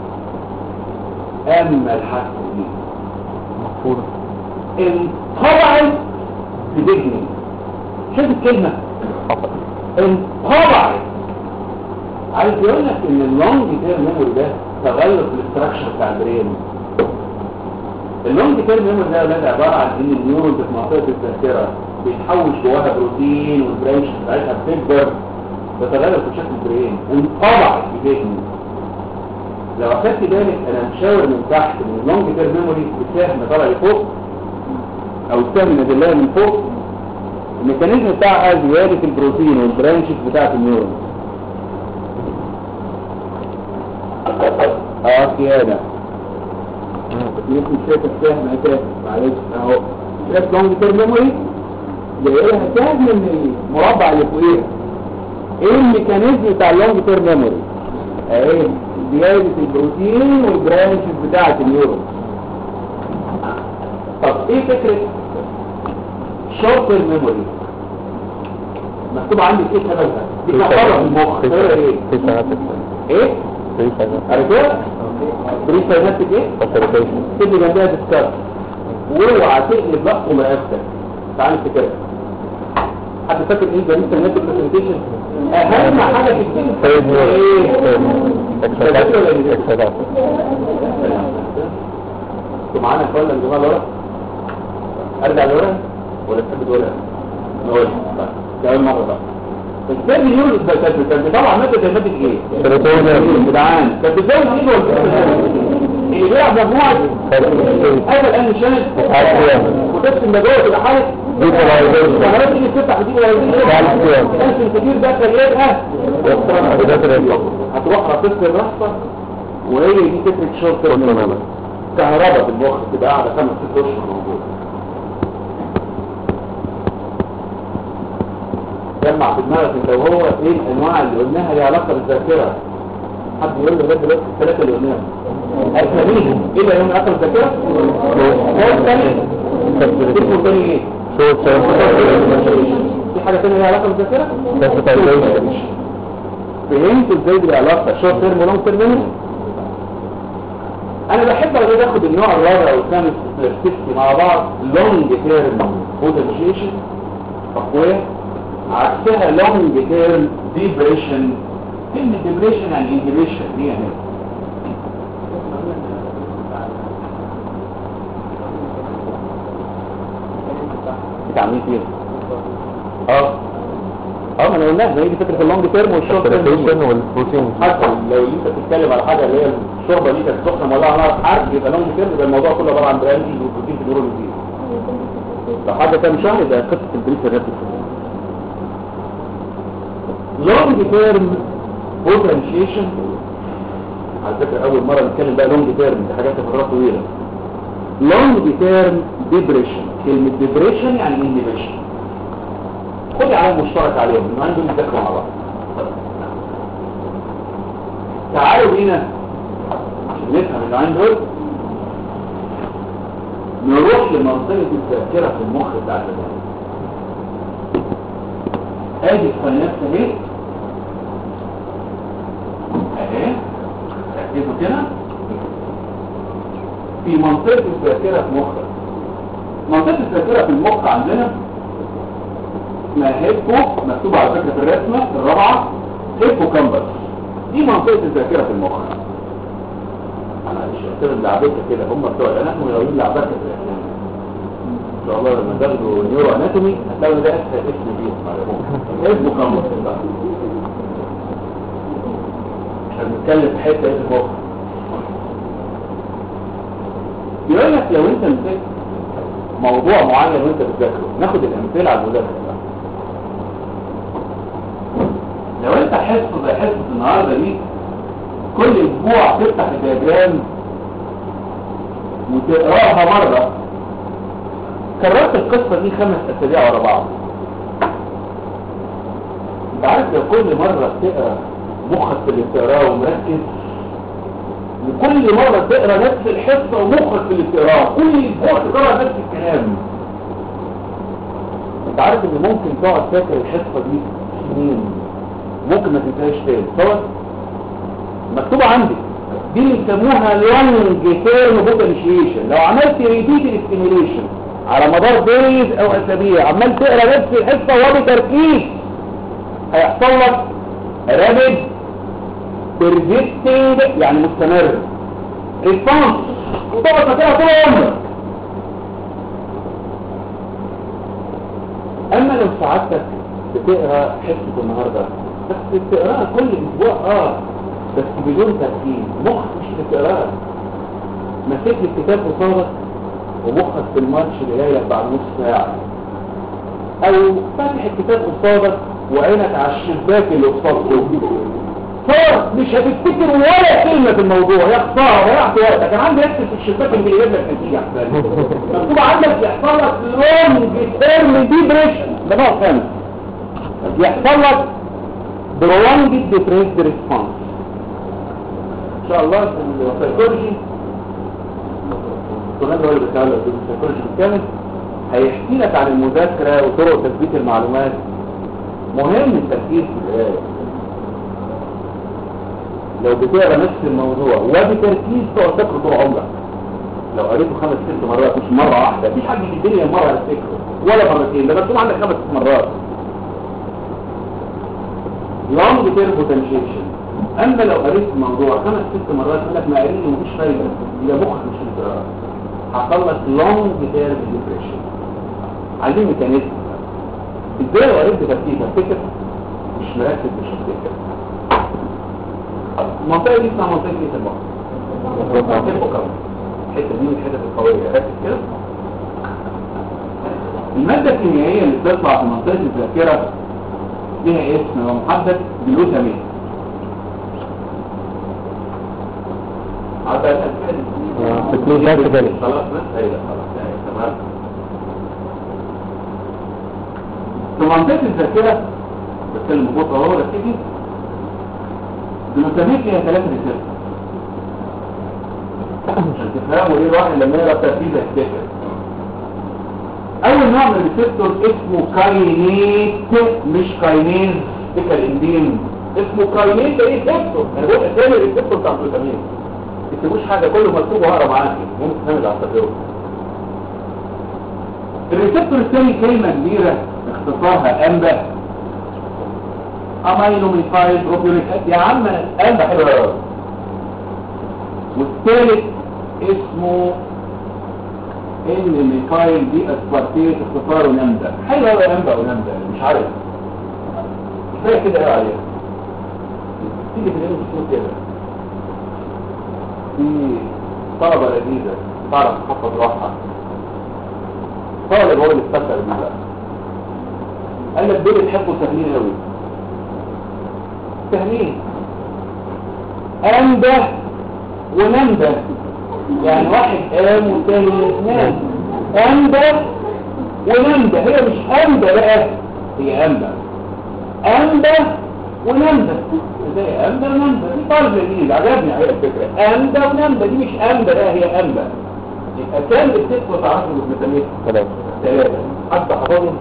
اما الحاسة دي مقفولة انطبعت في ذهني شوف الكلمة حصل انطبعت عايز يقول لك ان اللونج تيرم ميموري ده تغير في الاستراكشر بتاع البرين اللونج تيرم ميموري ده يا ولاد عباره عن ان النيورونز في منطقه الذاكره بيتحوش جواها بروتين والبرانش بتاعتها بتكبر بتغير في شكل البرين انطبعت في ذهني لو اخدت بالك انا مشاور من تحت من اللونج تيرم ميموري السهم طالع لفوق او السهم نازل من فوق الميكانيزم بتاعها زياده البروتين والبرانشز بتاعت النيورونز اه كده يمكن شايف السهم اهي معلش اهو شايف لونج تيرم ميموري جاي لها سهم من المربع اللي فوقيها ايه الميكانيزم بتاع اللونج تيرم ميموري اهي زياده البروتين والبرانشز بتاعه النيورون طب ايه فكره شورت تيرم ميموري مكتوب عندي ايه سببها دي كفاره في المخ سببها ايه في سنتك ايه في سنتك عرفتها بريد سايناتيك ايه فاسيليتيشن تدي جنبها ديسكارد واوعى تقلب بقى ومقاستك تعالى افتكرها حد فاكر ايه بريد سايناتيك برزنتيشن اهم حاجه في الدين فيز ايه اكسلات اكسلات انتوا معانا يا اخوانا اللي جماعه الورق ارجع لورا ولا تحب الورق نقول طيب كمان مره بقى الثاني يونس ده كان كان بيطلع ماده زي ماده ايه سيروتونين جدعان كانت بتزود ايه ولا اللي بيلعب مجموعه هذا الان شاهد وتقسم مجموعه الحالة Visualization. الكاميرات اللي بتفتح دي ولا دي Calcium. كالسيوم كتير ده خليها هتروح رصيص الرصه وهي دي فكره شورت تماما. كهرباء في المخ تبقى قاعده خمس ست اشهر موجوده جمع في دماغك انت وهو ايه الانواع اللي قلناها ليها علاقه بالذاكره حد يقول لي ده دلوقتي الثلاثه اللي قلناهم اساميهم ايه اللي لهم علاقه بالذاكره؟ هو الثاني اسمه الثاني ايه؟ في حاجه ثانيه ليها علاقه بالذاكره؟ فهمتوا ازاي دي العلاقه شورت تيرم ولونج تيرم انا بحب اقعد اخد النوع الرابع والخامس والسادس مع بعض لونج تيرم بوتنشيشن تقويه عكسها لونج تيرم ديبريشن كلمه ديبريشن يعني انهبيشن دي يعني بتعمل فيها اه اه ما انا قلناها هي دي فكره اللونج تيرم والشورت تيرم الفلتريشن والبروتين حتى لو انت بتتكلم على حاجه اللي هي الشوربه دي كانت سخنه مولعه نار حرب يبقى لونج تيرم يبقى الموضوع كله عباره عن برانشز وبروتين في النيورون لو حاجه كام شهر يبقى قصه البريف الرابط لونج تيرم بوتنشيشن على فكره اول مره نتكلم بقى لونج تيرم دي حاجات فترات طويله لونج تيرم ديبريشن كلمه ديبريشن يعني انهبيشن خدي علامه مشترك عليهم ان عندهم يذاكروا مع بعض تعالوا بينا عشان نفهم النوعين دول نروح لمنطقة الذاكرة في المخ بتاع البني ادي الفاينات اهي اهي ركزوا كده في منطقة الذاكرة في مخك منطقة الذاكرة في المخ عندنا اسمها هيبو مكتوب على فكرة في الرسمة الرابعة هيبو كامبس دي منطقة الذاكرة في المخ انا مش هعتبر لعبتها كده هم بتوع الاناتومي يقولون لعبتها في الاسنان ان شاء الله لما تاخدوا نيورو اناتومي هتلاقوا ده اسهل اسم فيهم معلومات هيبو كامبس بقى احنا بنتكلم في حته ايه في المخ يقول لك لو انت مسكت موضوع معين وانت بتذاكره ناخد الامثله على المذاكره بقى. لو انت حصه زي حصه النهارده دي كل اسبوع تفتح الدياجرام وتقراها مره كررت القصه دي خمس اسابيع ورا بعض انت عارف لو كل مره بتقرا مخك في اللي بتقراه ومركز وكل مرة تقرا نفس الحصة ومخك في اللي بتقراه كل اسبوع تقرا نفس الكلام انت عارف ان ممكن تقعد فاكر الحصة دي سنين ممكن ما تنساهاش تاني صور مكتوبة عندك دي بيسموها لونج تيرم بوتنشيشن لو عملت ريبيت ستيميليشن على مدار دايز او اسابيع عمال تقرا نفس الحصة وبتركيز هيحصل لك رابد persisting يعني مستمر response وتقعد فاكرها طول عمرك اما لو سعادتك بتقرا حصه النهارده بس بتقراها كل اسبوع اه بس بدون تركيز مخك مش بتقراها مسكت الكتاب قصادك ومخك في الماتش اللي جاي لك بعد نص ساعه او فاتح الكتاب قصادك وعينك على الشباك اللي قصادك صار مش هتفتكر ولا كلمة في الموضوع يا خسارة ضيعت وقتك كان عندي اكتب في الشباك اللي يجيب لك نتيجة احسن مكتوب عندك يحصل لك لونج تيرم ديبريشن ده نوع ثاني يحصل لك برولونج ديبريسد ريسبونس ان شاء الله في السيكولوجي الدكتور هو اللي بيتكلم في السيكولوجي بالكامل هيحكي لك عن المذاكرة وطرق تثبيت المعلومات مهم التركيز في القرايه لو بتقرا نفس الموضوع وبتركيز تقعد تاكله طول عمرك لو قريته خمس ست مرات مش مره واحده مفيش حد في الدنيا مره هتفتكره ولا مرتين ده مكتوب عندك خمس ست مرات لونج تيرم بوتنشيشن اما لو قريت الموضوع خمس ست مرات يقول لك ما قريت ومفيش فايده يبقى مخك مش بتقرا حصل لك لونج تيرم ديبريشن عايزين ميكانيزم ازاي لو قريت بتركيز هتفتكر مش مركز مش هتفتكر المنطقة دي اسمها منطقة ايه في المخ؟ الفقرة الحتة دي من الحتت القوية ركز كده المادة الكيميائية اللي بتطلع في منطقة الذاكرة ليها اسم محدد جلوتامين عدى بتنزل كده. خلاص بس ايوه خلاص يعني تمام في منطقة الذاكرة بتكلم ببطء اهو ركزي جلوتامين فيها ثلاثة ريسبتور عشان تفهموا ايه الواحد لما يقرا التركيز هيفتكر اول نوع من الريسبتور اسمه كاينيت مش كاينيز فكر الاندين اسمه كاينيت ده ريسبتور انا بقول اسامي الريسبتور بتاع الجلوتامين ما تكتبوش حاجه كله مكتوب وهقرا معاك ممكن تعمل على التجربه الريسبتور الثاني كلمه كبيره اختصارها امبا امينو ميثايل بروبيونيك يا عم امبا حلوه قوي والثالث اسمه ان ميثايل دي اسبارتيت اختصاره نمدا حلوه قوي نمدا ونمدا مش عارف كفايه كده ايه عليها تيجي في الانجليزي تقول كده في طلبه لذيذه تعرف تحفظ روحها طالب هو اللي افتكر دي بقى قال لك دول تحبوا سهلين قوي سهلين أنبه وننبه يعني واحد قام والتاني نام أنبه وننبه هي مش أنبه بقى هي أنبه أنبه وننبه ازاي أنبه وننبه دي طالب لذيذ عجبني على الفكرة أنبه وننبه دي مش أنبه لا هي أنبه يبقى كام الست وتعرفوا المتميز خلاص ثلاثة حتى حفظهم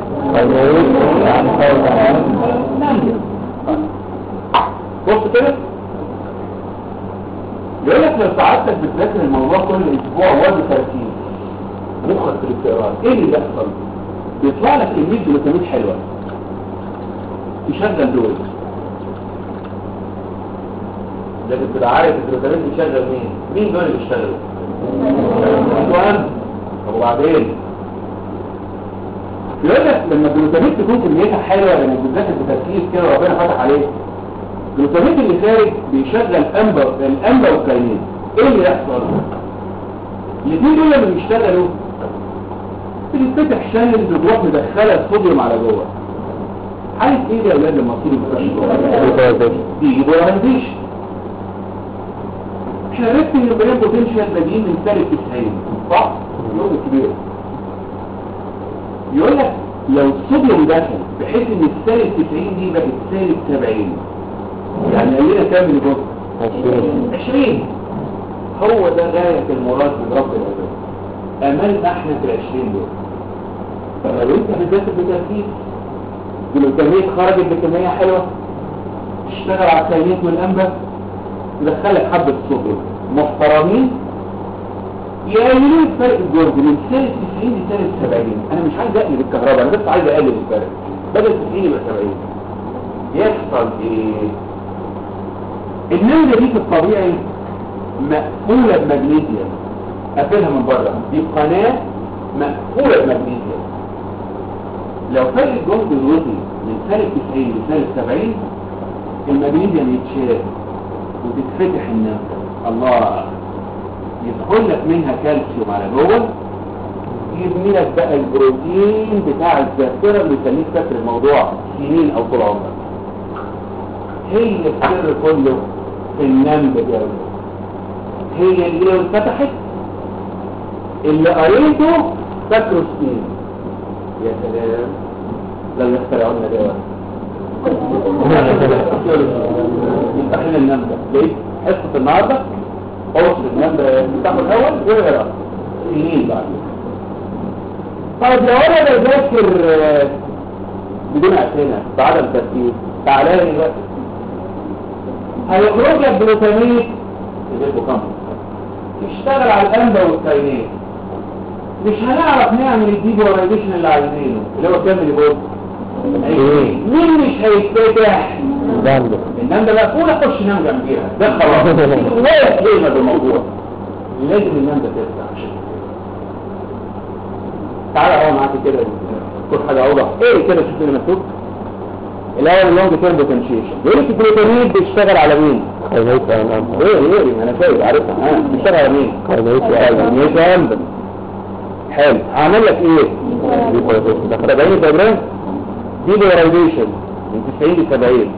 بص كده يقول لك لو سعادتك بتذاكر الموضوع كل اسبوع وادي تركيز مخك في الاقتراض ايه اللي بيحصل بيطلع لك كميه جلوتامين حلوه تشغل دول لكن تبقى عارف الجلوتامين بيشغل مين مين دول اللي بيشتغلوا المهم طب وبعدين يقول لك لما الجلوتامين تكون كميتها حلوه لما بتذاكر بتركيز كده ربنا فتح عليك الجلوتامين اللي خارج بيشغل انبا الانبا والكاينين ايه اللي يحصل الاثنين دول لما بيشتغلوا بتتفتح شانل بتروح مدخله الصوديوم على جوه عايز ايه ده يا اولاد لما الصوديوم يخش جوه بيجي بولاريزيشن احنا عرفت ان البيان بوتنشال بادئين من سالب 90 صح؟ يوم كبير يقول لك لو الصوديوم دخل بحيث ان السالب 90 دي بقت سالب 70 يعني قال لنا كام اللي جوه؟ 20 هو ده غاية المراد من رب العباد املنا احنا في العشرين دول فلو انت بتذاكر بتركيز جلوكامية خرجت بكمية حلوة تشتغل على الكينات والانبا تدخلك حبة صوديوم محترمين يقللوا الفرق الجهد من سالب 90 لسالب 70 انا مش عايز اقلب الكهرباء انا بس عايز اقلل الفرق بدل 90 يبقى 70 يحصل ايه النملة دي في الطبيعي مقفولة بمغنيسيوم قافلها من بره دي قناة مقفولة بمغنيسيوم لو فرق الجهد الوطي من سالب 90 لسالب 70 المغنيسيوم يتشال وتتفتح النملة الله يدخل لك منها كالسيوم على جوه يبني لك بقى البروتين بتاع الذاكرة اللي يخليك فاكر الموضوع سنين او طول عمرك هي السر كله في النملة دي أولاد. هي اللي لو اتفتحت اللي قريته فاكره سنين يا سلام لو يخترعوا لنا دواء يفتح لنا النملة ليه؟ حصة النهارده قرص النملة بتاخد الاول ويقرا سنين بعد طيب لو انا بذاكر آه، بدون اسئله بعدم تركيز تعالى لي دلوقتي هيخرج لك جلوتاميت الهيبوكامبس يشتغل على الانبا والكاينات مش هنعرف نعمل الديبولايزيشن اللي عايزينه اللي هو كامل يبص مين مش هيتفتح جامد النام ده مقفول اخش نام جنبيها ده خلاص ولا كلمه بالموضوع لازم النام ده تفتح عشان تعالى اقعد معاك كده كل حاجه اوضح ايه كده شوف لنا مكتوب الاول اللونج تيرم بوتنشيشن يقول لك الجلوتامين بيشتغل على مين كاينات ان ام ايه ايه انا شايف عارفها ها بيشتغل على مين كاينات كاينات امبل حلو هعمل لك ايه دي كويسة دخل 70 جرام دي بولاريزيشن من 90 ل 70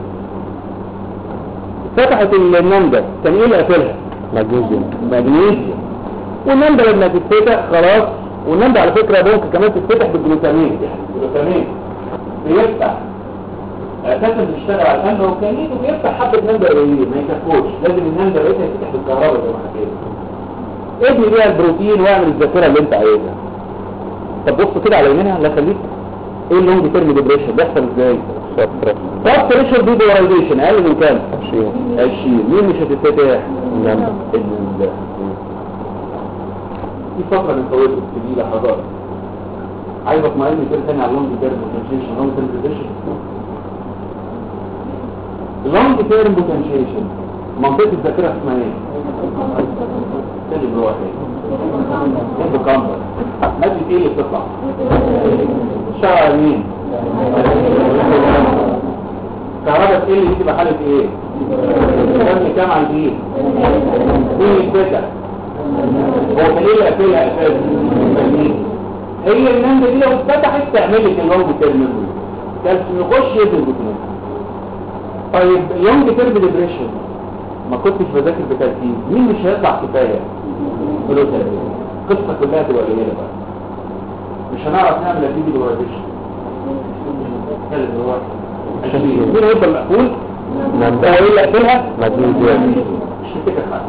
فتحت النمدة كان ايه اللي قافلها مغنيسيوم مغنيسيوم والنمدة لما تتفتح خلاص والنمدة على فكرة ممكن كمان تتفتح بالجلوتامين الجلوتامين بيفتح اساسا بتشتغل على النمدة والكانين وبيفتح حبة نمدة قليلين ما يكفوش لازم النمدة بقيتها تفتح بالكهرباء زي ما حكينا ابني بيها البروتين واعمل الذاكرة اللي انت عايزها طب بص كده على يمينها لا خليك ايه اللونج تيرم ديبريشن بيحصل ازاي سطر طب بريشر دي بولاريزيشن اقل من كام 20 20 مين مش هتتفتح نعم. ابن الله في فترة من فوائد دي لحظات عايز اطمئن كده تاني على اللونج تيرم بوتنشيشن لونج تيرم بوتنشيشن اللونج تيرم بوتنشيشن منطقة الذاكرة اسمها ايه؟ تاني اللي هو ايه؟ الهيبوكامبس مادة ايه اللي بتطلع؟ الشعر على مين؟ كهرباء ايه اللي بتبقى حالة ايه؟ كم كام على الايه؟ ايه الفتح؟ هو كان ايه اللي قافلها اساسا؟ هي النمبة دي لو اتفتحت تعمل لك اللونج تيرم كالسيوم يخش يدي البطنين طيب اللونج تيرم ديبريشن ما كنتش بذاكر بتركيز مين مش هيطلع كفايه جلوتامين القصه كلها تبقى قليله بقى مش هنعرف نعمل نتيجه ديبريشن اللي هو عشان مين هيفضل مقفول نعم. ده هو ايه اللي قافلها مغنيسيوم مش هتفتكر حاجه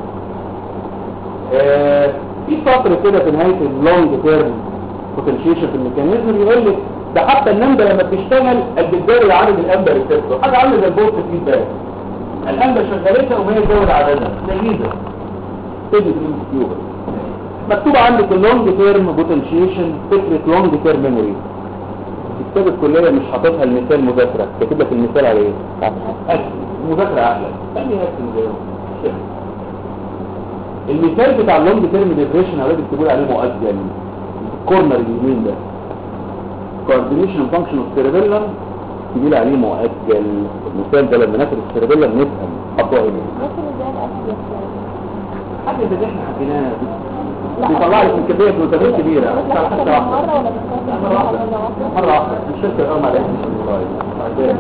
آه، في سطر كده في نهايه اللونج تيرم بوتنشيشن في الميكانيزم بيقول لك ده حتى النمبه لما بتشتغل الجدار عامل الانبا ريسبتور حاجه عامله زي البوست فيدباك الانبا شغلتها وهي تزود عددها لذيذه تدي في الكيوبر مكتوب عندك اللونج تيرم بوتنشيشن فكره لونج تيرم ميموري كتاب الكليه مش حاططها المثال مذاكره كاتب لك المثال على ايه؟ أكل المذاكره احلى خليها اكل زيهم المثال بتاع اللونج تيرم ديبريشن اولاد بتقول عليه مؤجل الكورنر اليمين ده كوردينيشن فانكشن اوف سيربيلم تقول عليه مؤجل المثال ده لما ناخد السيربيلم نفهم حطوها هنا ممكن ازاي الاسد يختار حاجه زي اللي احنا حكيناها دي بيطلع لك من كميه جلوتامين كبيره بس على حسب واحده مرة ولا بتكون مره واحده مره واحده مش شرط الارم على بعدين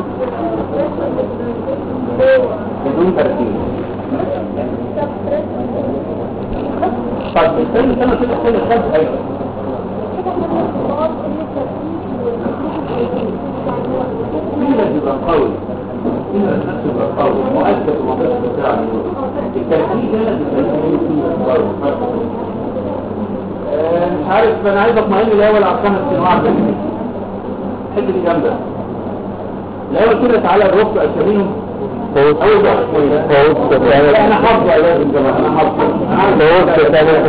بدون ترتيب طيب استنى استنى كده استنى خمس ايوه مين اللي بيبقى قوي مين اللي نفسه بيبقى قوي مؤثر في منطقه الدفاع التركيز هنا بيبقى قوي آه، مش عارف انا عايز اطمئن الاول على خمس انواع بس الحته دي جامده الاول كده تعالى الرف اساميهم اول واحد فوز لا انا حافظه يا لازم كمان انا حافظه انا عارف فوز ثاني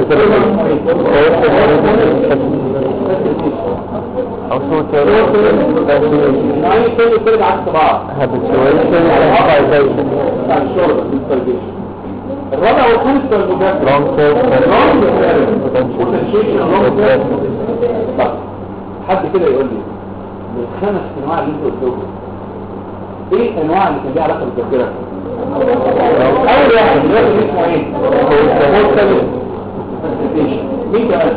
أو صوت يعني كل كده عكس بعض habituation and causation بتاع الشرب الانترجيشن الرابع والخامس بتاع المذاكره long term وتنشيشن لونج تيرم طب حد كده يقول لي من الخمس انواع اللي انت قلتهم ايه انواع اللي كان ليها علاقه بالذاكره اول واحد اللي هو اسمه ايه Constellation. مين كمان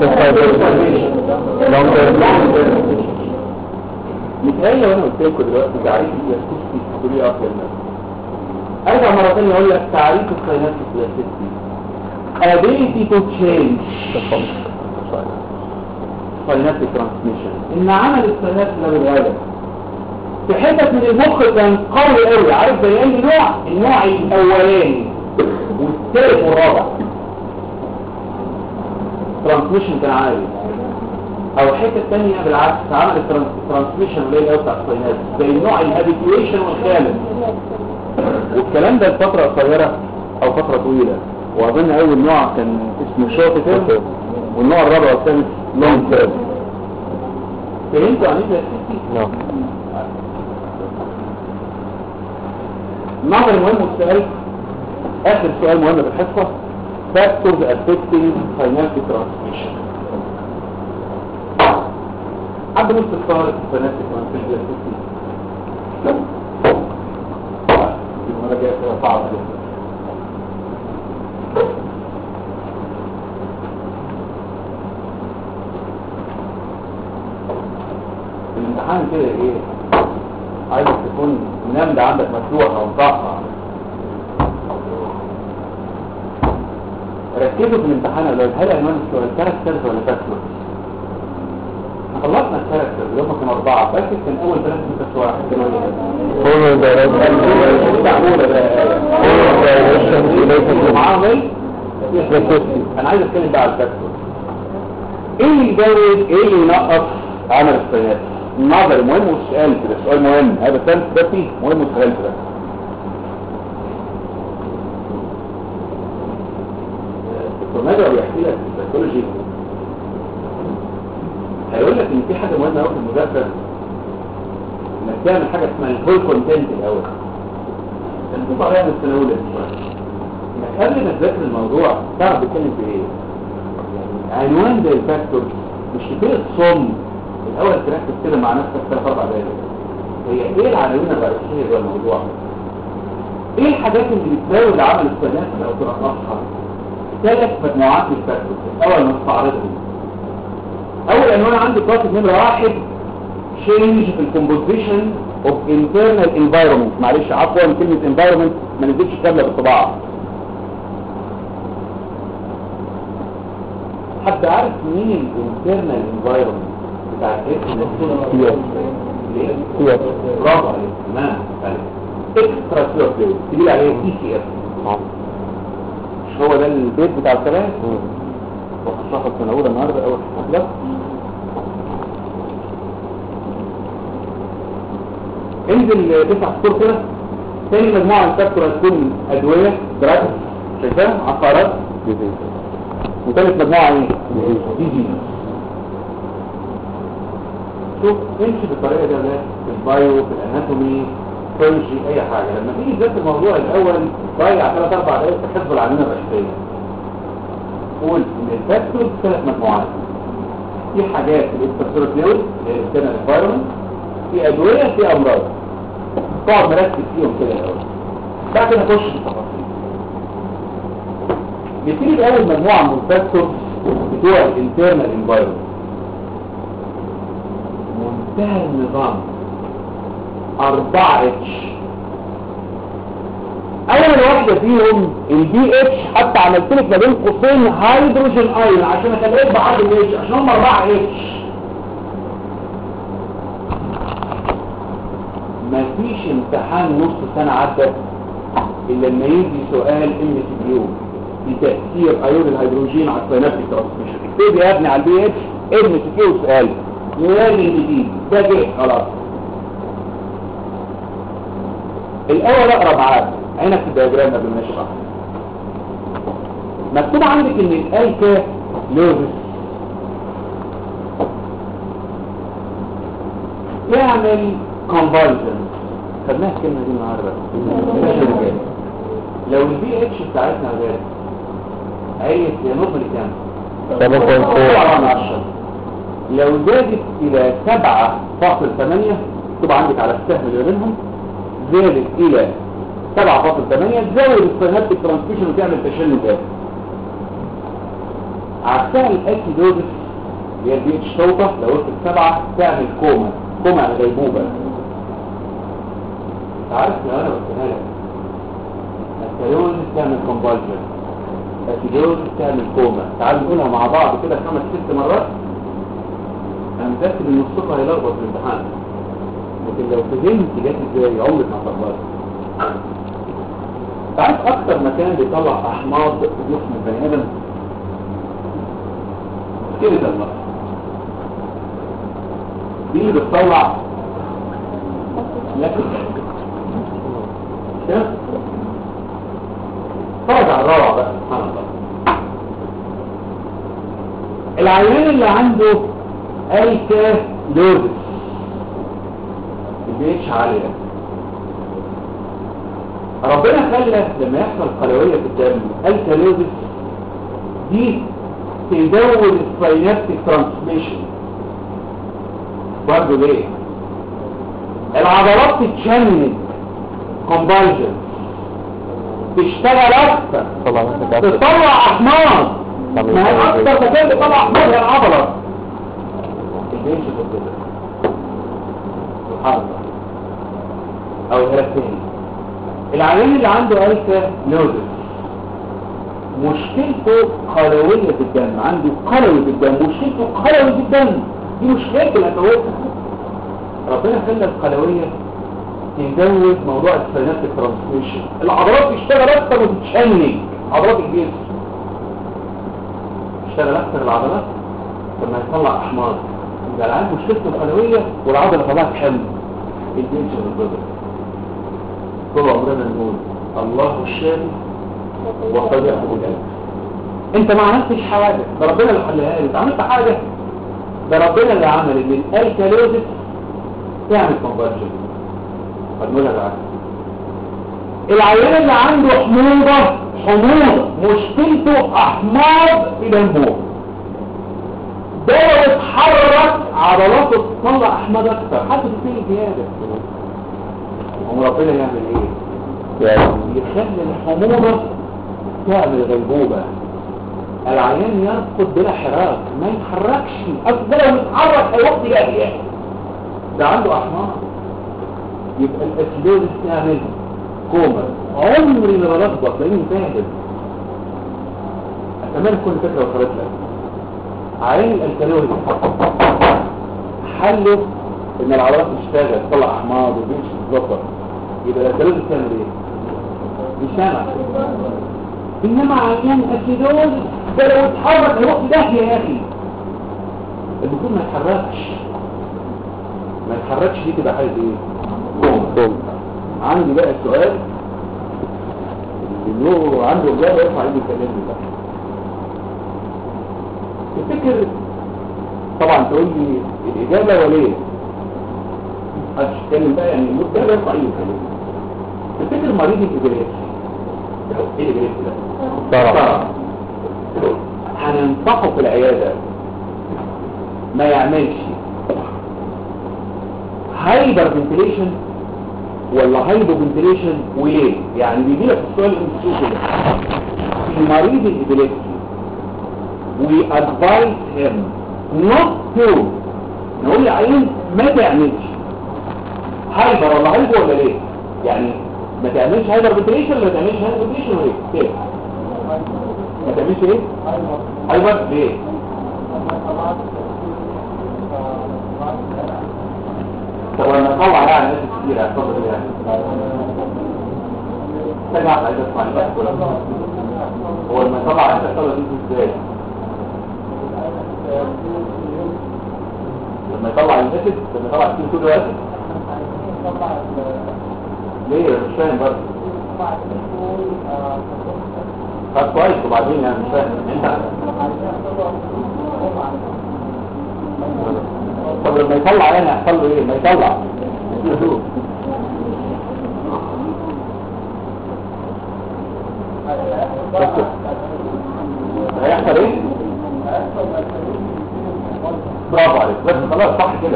long term متهيألي لو انا قلت لكم دلوقتي تعريف البلاستيكي بطريقه اكتر منها ارجع مره ثانيه اقول لك تعريف الساينات البلاستيكي ability to change synaptic transmission ان عمل السينات ده بيتغير في حتت من المخ كان قوي قوي عارف زي اي نوع النوع الاولاني والثالث والرابع ترانسميشن كان عالي او حته ثانيه بالعكس عمل الترانسميشن قليل قوي بتاع السينات زي النوع الهابيتيويشن والخامس والكلام ده لفتره قصيره او فتره طويله واظن اول نوع كان اسمه شورت تيرم والنوع الرابع والخامس لونج تيرم فهمتوا عن ايه no النظر المهم والسؤال اخر سؤال مهم في الحصه factors affecting synaptic transmission حد نص الصار synaptic transmission المرة جاية تبقى صعبة جدا الامتحان كده ايه عايزك تكون النملة عندك مفتوحة ومقطعة ركزوا في الامتحان لو هل عنوان السؤال كاركترز ولا فاكتورز خلصنا الكاركترز اللي هم كانوا أربعة فاكر كان أول ثلاث بس واحد كانوا ايه؟ forward direction معمولة بقى forward direction related to معامل انا عايز اتكلم بقى على الفاكتور ايه اللي يزود ايه اللي ينقص عمل الصيانات النظر مهم والسؤال كده السؤال مهم هذا الثالث ده فيه مهم والسؤال كده دكتور نادر بيحكي لك في السيكولوجي هيقول لك ان في حاجه مهمه قوي في المذاكره انك تعمل حاجه اسمها الفول كونتنت الاول كان في طريقه من السنه الاولى انك قبل ما تذاكر الموضوع تعرف بتتكلم في ايه يعني عنوان زي الفاكتور مش كفايه الصم الاول تركز كده مع نفسك ثلاث اربع دقايق هي ايه العناوين الرئيسيه جوه الموضوع ايه الحاجات اللي بتزود عمل السنات او تنقصها ثلاث مجموعات من الفاكتورز الاول نستعرضهم اول عنوان عندي كاتب نمره واحد change في الكومبوزيشن of internal environment معلش عفوا كلمة environment ما نزلش كاملة بالطباعة حد عارف مين ال internal environment بتاع الجسم Yes. ليه؟ Yes. برافو عليك تمام عليك اكسترا سيلر فلويد تجيب عليه تي سي اف مش هو ده البيت بتاع الكلام وخصوصا في السنة الأولى النهاردة أول حاجة انزل تسع سطور كده تاني مجموعة من الفاكتور هتكون أدوية دراجز شايفاها عقارات وثالث مجموعة ايه؟ دي جي شوف امشي بالطريقة دي يا ولاد في البايو في الاناتومي فيرجي اي حاجة لما تيجي تذاكر الموضوع الاول ضيع ثلاث اربع دقايق تحفظ العناوين الرئيسية قول ان الفاكتور ثلاث مجموعات في حاجات في الاكسترا فلويد اللي هي الانترنال انفايرمنت في ادوية في امراض تقعد مركز فيهم كده الاول بعد كده نخش في التفاصيل نبتدي باول مجموعه من الفاكتورز بتوع الانترنال انفايرمنت منتهى النظام 4 اتش اول واحده فيهم البي اتش حتى عملت لك ما بين قوسين هيدروجين ايون عشان اخليك بعض الاتش عشان هم 4 اتش مفيش امتحان نص سنه عدى الا لما يجي سؤال ام سي كيو في تاثير ايون الهيدروجين على السينابتيك ترانسميشن اكتب يا ابني على البي اتش ام سي كيو سؤال لازم جديد ده جه خلاص الاول اقرا معاك عينك في الدياجرام قبل ما نشرح مكتوب عندك ان الالكا لوزس يعمل كونفالجن خدناها الكلمه دي النهارده لو البي اتش بتاعتنا غير عيت يا نقل كام 7.4 لو زادت الى 7.8 تبقى عندك على السهم اللي بينهم زادت الى 7.8 تزود السينابتيك ترانسميشن وتعمل تشنج جامد عكسها الاكيدوزس اللي هي البي اتش توطه لو وصلت 7 تعمل كوما كوما على غيبوبه عارف لو انا قلتها لك الكالوزس تعمل كونفالجن الاكيدوزس تعمل كوما تعالوا نقولها مع بعض كده خمس ست مرات انا متاكد ان الصوت هيلخبط في الامتحان لكن لو فهمت جت ازاي عمرك ما هتلخبط تعرف اكتر مكان بيطلع احماض في جسم البني ادم كده المرض دي اللي بتطلع لكن كده فرج على الروعه بقى سبحان الله العيان اللي عنده الكا لوزس البيتش عالية ربنا خلى لما يحصل قلوية في الدم الكا لوزس دي تزود السينابتيك ترانسميشن برضه ليه العضلات تتشنج كونفالجن تشتغل اكتر طبعا انت تطلع احماض ما هي اكتر مكان بيطلع احماض هي العضله الجيش كده سبحان الله او الهرسين العيان اللي عنده الكا نودس مشكلته قلوية في الدم عنده قلوي في الدم مشكلته قلوي في الدم دي مشكلته اللي هتوقف ربنا خلى القلوية تزود موضوع السينابتيك ترانسميشن العضلات تشتغل اكتر وتتشنج عضلات الجسم تشتغل اكتر العضلات لما يطلع احماض يبقى العيان مشكلته القلوية والعضلة طلعت حمل الجنس والبدر طول عمرنا نقول الله الشافي وقد يحكم القلب انت ما عملتش حاجة ده ربنا اللي حلها لك انت عملت حاجة ده ربنا اللي عمل ان الالكالوزيس تعمل كونفرجن هنقولها بعد العيان اللي عنده حموضة حموضة مشكلته احماض في دمه ده لو اتحرك عضلاته تطلع احماض اكتر حتى تبتدي زيادة هم ربنا يعمل ايه يعني يخلي الحموضة تعمل غيبوبة العيان يرقد بلا حراك ما يتحركش اصل ده لو يتحرك هيوقف الاحياء ده عنده احماض يبقى الاسلوب تعمل كوما عمري ما بلخبط لاني فاهم اتمنى كل فكره وصلت لك عين الكالوري حله ان العضلات تشتغل تطلع احماض وبيمشي تتظبط يبقى الكالوري بتعمل ايه؟ بيسامع انما عيان اسيدوز ده لو اتحرك هيروح في داهيه يا اخي المفروض ما يتحركش ما يتحركش دي كده حاجه ايه؟ كوما كوم عندي بقى السؤال اللي له عنده اجابه يرفع ايده يكلمني بقى تفتكر طبعا تقول لي الاجابه وليه محدش يتكلم بقى يعني المدة يرفع ايده يكلمني تفتكر مريض الابريسي ايه الابريسي ده؟ طرف طرف. هننصحه في العياده ما يعملش هايبر فنتليشن ولا هايبو فنتليشن وليه يعني بيجي لك السؤال اللي كده ان مريض الابيليبسي we advise him not to نقول للعيان ما تعملش هايبر ولا هايبر ولا ليه يعني ما تعملش هايبر فنتيليشن ولا ما تعملش هايبر فنتيليشن ولا ايه كده ما تعملش ايه هايبر ليه طب لما اطلع يعني ناس كتير هتفضل ايه يعني تجمع عايز اسمع الناس كلها هو لما يطلع انت الصلاة دي ازاي لما يطلع الاسد لما يطلع السين كله اسد ليه مش فاهم برضه طب كويس وبعدين يعني مش فاهم انت طب لما يطلع يعني هيحصل له ايه ما يطلع يشوف. بس هيحصل ايه برافو عليك بس خلاص صح كده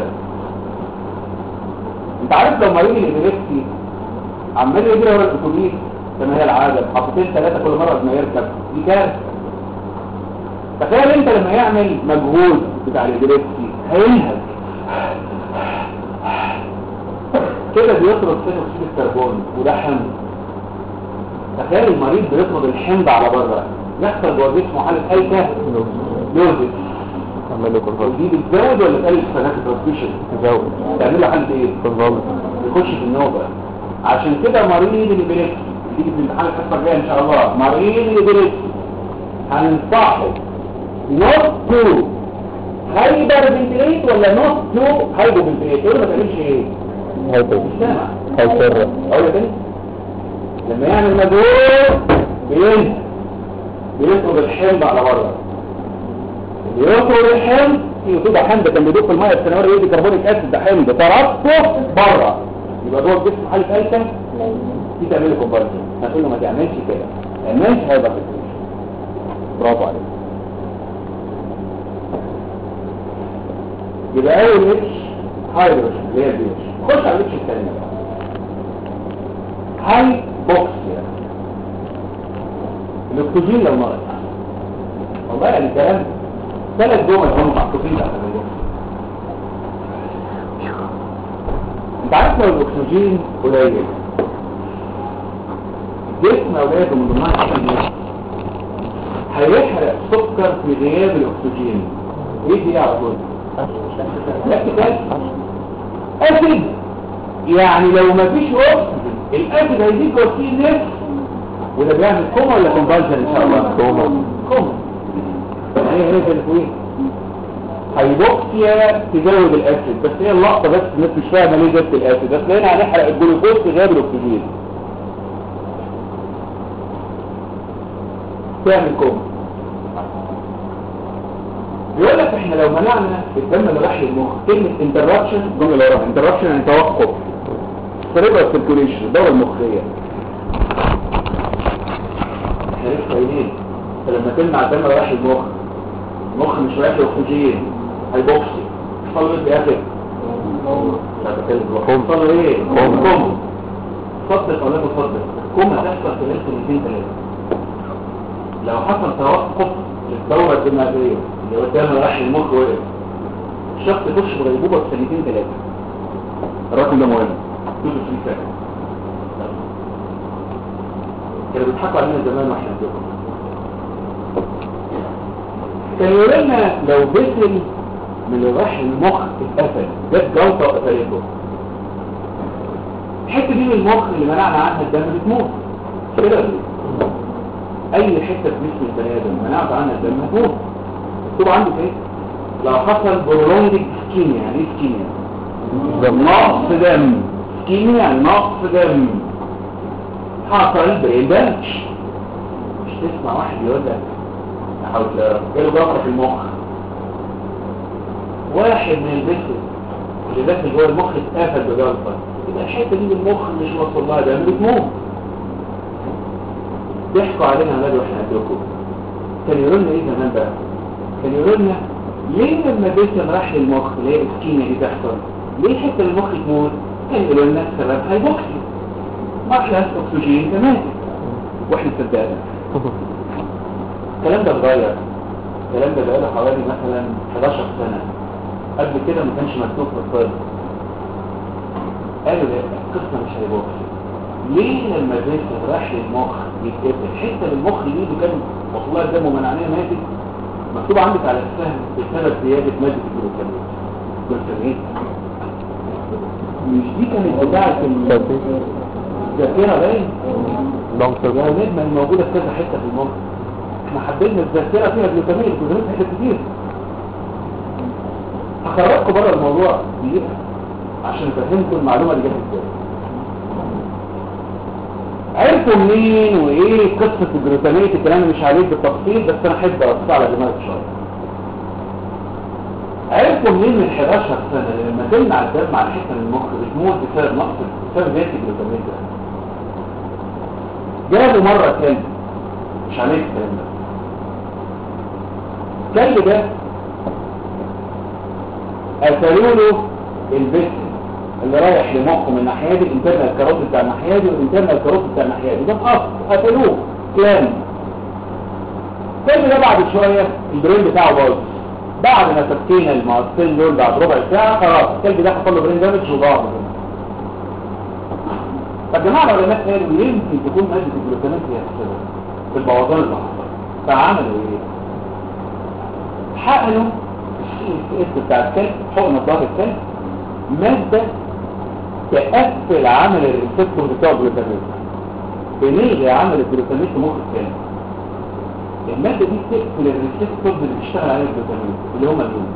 انت عارف لو مريض الابيليبسي عمال يجري ورا الاتوبيس كما هي العاده حطتين ثلاثه كل مره قبل ما يركب دي كارثه تخيل انت لما يعمل مجهود بتاع الابيليبسي هينهج كده بيطرد ثاني اكسيد الكربون وده حمض تخيل المريض بيطرد الحمض على بره يحصل جوه جسمه حاله هيكه نوزك عمال يكون غلط ودي بتزود ولا تقلل الفنات الترانسميشن تزود تعمل له حاله ايه يكون غلط يخش في النوبه عشان كده مريض الابيليبسي تيجي في الامتحان الحصه الجايه ان شاء الله مريض الابيليبسي هننصحه نوت تو هايبر فنتليت ولا نوت تو هايبو فنتليت يقول ما تعملش ايه هايبر مش سامع هايبر اقول لك لما يعمل مجهود بينهى بيطرد الحمض على بره اللي يطرد الحمض في وجود حمض كان بيدوب في الميه السنوات يدي كربونيك اسيد ده حمض طردته بره يبقى جوه الجسم حاله ثالثه دي تعمل له كومبارسن هتقول له ما تعملش كده ما تعملش هيبقى برافو عليك يبقى اول اتش هايدروجين اللي هي البي اتش خش على الاتش الثانيه بقى هاي بوكسيا الاكسجين لو ناقص والله يعني كلام ثلاث جمل هم محطوطين تحت البوكس انت عارف لو الاكسجين قليل الجسم اولاده من ضمنها الحاجات هيحرق سكر في غياب الاكسجين ايه دي على طول لاكتيك اسيد يعني لو ما فيش اكسجين الاسيد هيزيد جوه النفس وده بيعمل كوما ولا كومبالشن ان شاء الله كوما. كوما هي هي في ايه هيبوكسيا تزود الاسيد بس هي اللقطه بس الناس مش فاهمه ليه جبت الاسيد بس لقينا هنحرق الجلوكوز في غياب الاكسجين تعمل كوما بيقول لك احنا لو منعنا الدم اللي راح للمخ كلمه انتربشن الجمله اللي وراها انتربشن يعني توقف سيريبرال سيركوليشن الدوره المخيه احنا لسه قايلين فلما تمنع الدم اللي راح للمخ المخ مش رايح له اكسجين هيبوكسي يحصل له ايه في الاخر؟ مش عارف اتكلم دلوقتي. كوم. يحصل له ايه؟ كوم. كوم صدق ولا تصدق الكوم هتحصل خلال سنتين ثلاثه لو حصل توقف للدورة الدماغية اللي قدام راح المخ وقف الشخص يخش في غيبوبة في سنتين ثلاثة الرقم ده مهم توجد في سنة كانوا بيضحكوا علينا زمان واحنا عندكم كان يقول لنا لو بسل من اللي راح المخ اتقفل جت جلطة وقفلته الحتة دي من المخ اللي منعنا عنها الدم بتموت كده ولا إيه؟ اي حته في جسم البني ادم منعت عنها الدم هتموت مكتوب عنده ايه لو حصل برولونج سكيميا يعني ايه سكيميا نقص دم سكيميا يعني نقص دم حصل برين دامج مش تسمع واحد يقول لك لا حول ولا قوه جاله جلطه في المخ واحد من الجسم اللي داخل جوه المخ اتقفل بجلطه يبقى الحته دي من المخ مش واصل لها دم بتموت ضحكوا علينا عمال واحنا عندكم كان يقولوا لنا ايه زمان بقى كان يقولوا لنا ليه لما الجسم راح للمخ اللي هي السكينه دي تحصل ليه حته المخ تموت كان يقولوا لنا السبب هايبوكسي ما خلاص اكسجين تمام واحنا صدقنا الكلام ده اتغير الكلام ده بقاله حوالي مثلا 11 سنة قبل كده ما كانش مكتوب في الطب قالوا لا القصة مش هيبقى ليه لما الجسم راح للمخ يتقفل حته المخ دي اللي كان وصلها الدم ومنعنيه ماتت مكتوب عندك على السهم بسبب زياده ماده الجلوكامين جلوكامين مش دي كانت بتاعه الذاكره باين لونج يا تيرم نجمه الموجوده في كذا حته في المخ احنا حددنا الذاكره فيها جلوكامين الجلوكامين في حتت كتير هخرجكم بره الموضوع دقيقه عشان افهمكم المعلومه اللي جت ازاي عرفوا منين وايه قصة الجلوتاميت الكلام اللي مش عليه بالتفصيل بس انا احب ارص على دماغك شوية عرفوا منين من 11 سنة لما تمنع الدم على حتة من المخ بتموت بسبب نقص بسبب زيادة الجلوتاميت ده جابوا مرة كلب مش عليه الكلام ده الكلب ده قتلوا له البسم اللي رايح لمخه من الناحيه دي الانترنال كاروت بتاع الناحيه دي والانترنال كاروت بتاع الناحيه دي ده في اصل قتلوه كلام الفيلم ده بعد شويه البرين بتاعه باظ بعد ما تفكينا المعصين دول بعد ربع ساعه خلاص الكلب ده حصل له برين دامج وضاع فالجماعه العلماء قالوا يمكن تكون ماده الجلوتامات هي السبب في البوظان اللي حصل فعملوا ايه؟ حقنوا السي اس بتاع الكلب حقن ظهر الكلب ماده تقفل عمل الريسبتور بتاع الجلوتاميت بنلغي عمل الجلوتاميت في مخ الكلب المادة دي بتقفل الريسبتور اللي بيشتغل عليه الجلوتاميت اللي هما مين؟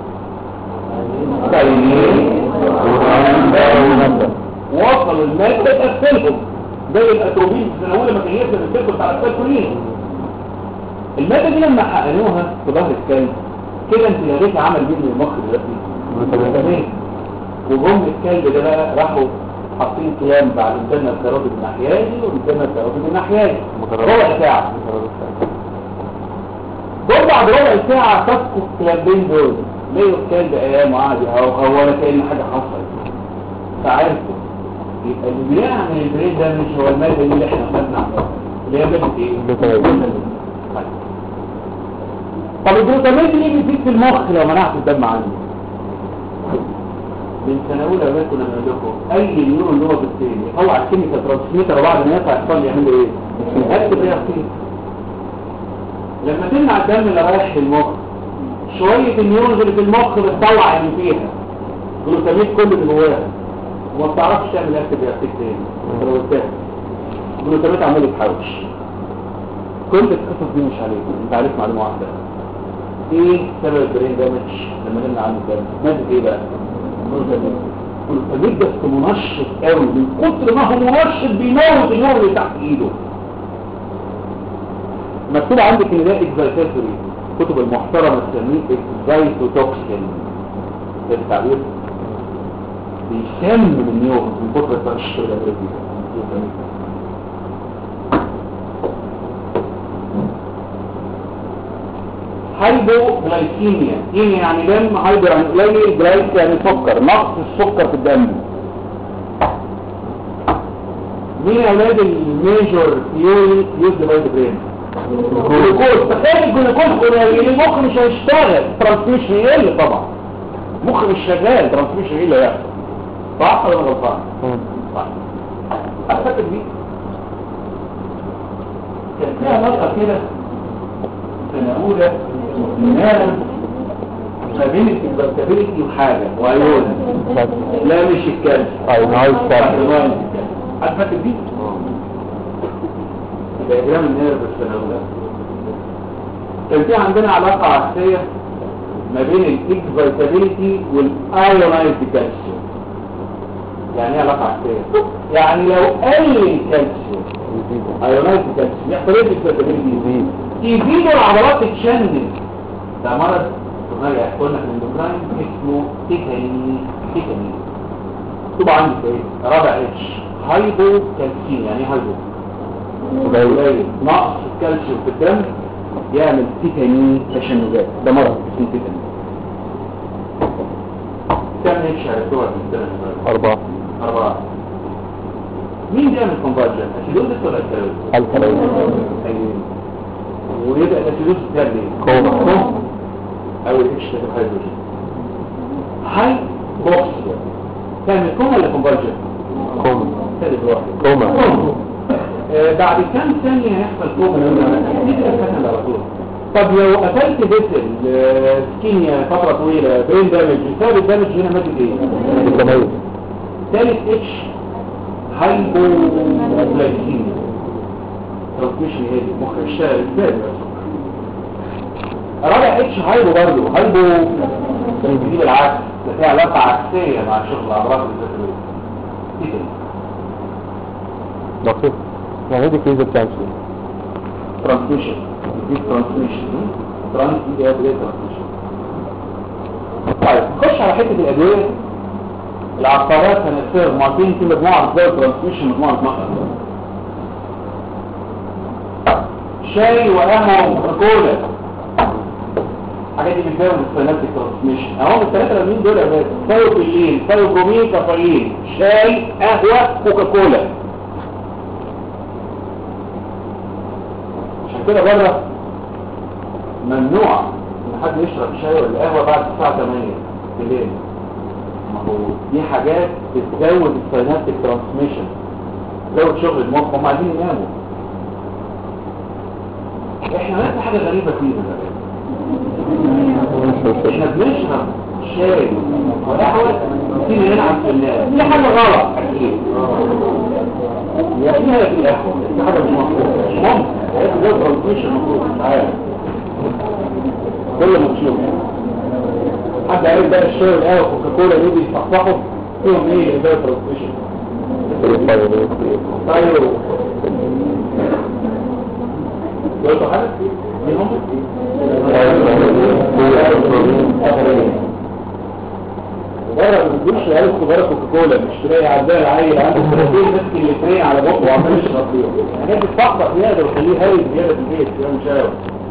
وصلوا المادة تقفلهم زي الاتروبين في السنة ما كان يقفل الريسبتور بتاع الكلب كلين المادة دي لما حقنوها في ظهر الكلب كده انت لغيت عمل مين من المخ دلوقتي؟ الجلوتاميت وجم الكلب ده بقى راحوا حاطين كلام بعد انترنا الكرابي الناحية دي وانترنا الكرابي الناحية دي ربع ساعة جم بعد ربع ساعة فكوا الكلابين دول لقوا الكلب ايام عادي او هو ولا كأن حاجة حصلت فعرفوا يبقى اللي بيعمل البريد ده مش هو المادة دي اللي احنا خدنا عنها اللي هي مادة ايه؟ جلوتاميت. طيب. طب الجلوتاميت ليه بيزيد في المخ لو منعت الدم عنه؟ من سنة أولى بقى كنا بنقول لكم أي نيورون اللي هو بالتالي يطلع الكيميكال ترانسميتر وبعد ما يطلع يحصل لي يعمل إيه؟ أكتب إيه فيه لما تمنع الدم اللي رايح في المخ شوية النيورونز اللي في المخ بتطلع اللي فيها جلوتاميت كل اللي جواها وما بتعرفش تعمل اكتب إيه تاني أنت لو قلتها جلوتاميت عمال يتحوش كل القصص دي مش عليك انت عليك معلومة واحدة ايه سبب البرين دامج لما نمنع عنه الدم مادة ايه بقى الجلوتاميت ده اسمه منشط قوي من كتر ما هو منشط بيموت النور اللي تحت ايده مكتوب عندك ان ده اكزايتاتوري الكتب المحترمه تسميه اكزايتوتوكسين ده التعبير بيسمم النيورون من كتر التنشط اللي بيعمله فيه هايبوغلايكيميا ايه يعني دم هايبر يعني قليل جلايك يعني سكر نقص السكر في الدم مين يا اولاد الميجور ثيوري يوزد باي ذا برين الجلوكوز تخيل الجلوكوز قليل المخ مش هيشتغل ترانسميشن يقل طبعا المخ مش شغال ترانسميشن ايه اللي هيحصل صح ولا أنا غلطان صح اعتقد دي كان فيها نقطه كده سنة أولى نعلم ما بين الكونفرتابيلتي وحاجة وعيون لا مش الكلب ايوه عايز تعمل عارف فاكر دي؟ دياجرام النيرف السنة الأولى كان في عندنا علاقة عكسية ما بين الاكسفيتابيلتي والايونايزد كالسيوم يعني ايه علاقة عكسية؟ يعني لو قل الكالسيوم ايونايزد كالسيوم يحصل ايه في الاكسفيتابيلتي؟ يزيدوا العضلات تتشنج ده مرض كنا يحكوا لنا في الاندوكراين اسمه تيكاني تيكاني مكتوب عندي في ايه رابع اتش هايبو كالسيوم يعني ايه هايبو قليل نقص الكالسيوم في الدم يعمل تيكاني تشنجات ده مرض اسمه تيكاني كم اتش عرفتوها في السنه اللي فاتت؟ أربعة أربعة مين بيعمل كونفرجن؟ أسيدوزس ولا أسيدوزس؟ الكالوري أيوه ويبقى ده الفلوس بتعمل ايه؟ كوما. كوما. او الاتش تبقى هيدروجين هاي بوكس تعمل كوما ولا كونفرجن؟ كوما ثالث واحد كوما آه، بعد كام ثانية هيحصل كوما لو انا سكند على طول طب لو قتلت بسل آه، سكينيا فترة طويلة برين دامج بسبب الدامج هنا ماتت ايه؟ متميز ثالث اتش هايبوغلايسيميا ترانسميشن هي دي مخ اشتغل ازاي بس رابع اتش هايبو برضه هايبو بيجيب العكس ده فيها علاقة عكسية مع شغل الأمراض الذاتية ايه ده؟ دكتور يعني ايه ديكريز بتاعت ترانسميشن دي ترانسميشن ترانس دي هي بداية ترانسميشن طيب نخش على حتة الأدوية العقارات هنقسمها مجموعتين في مجموعة زي الترانسميشن مجموعة مصر شاي وقهوة وكولا الحاجات دي بتزود السينابتيك ترانسميشن اهو الثلاثة الاولين دول يا باشا ثايوبيلين ثايوبرومين كافيين شاي قهوة كوكاكولا عشان كده بره ممنوع ان حد يشرب شاي ولا قهوه بعد الساعه 8 بالليل ما هو دي حاجات بتزود السينابتيك ترانسميشن تزود شغل المخ هم عايزين يناموا احنا نفس حاجه غريبه فينا احنا بنشرب شاي وقهوه نسينا نلعب في الناس دي حاجه غلط اكيد يا فيها في القهوه دي حاجه مش مفروض مش ممكن هي بتزود ترانسميشن المفروض مش عارف كل ما تشوف حد عارف بقى الشاي والقهوه كوكاكولا دول بيصحصحوا فيهم ايه اللي بيزود ترانسميشن طيب قلتوا حاجه مين هم بره ما بتقولش عيال صغيره كوكاكولا مش تلاقي عداء العيل عنده سنتين ماسك اللترين على بقه وعمال يشرب فيهم الحاجات دي بتفضح زياده وتخليه هايل زياده في البيت يا مش عارف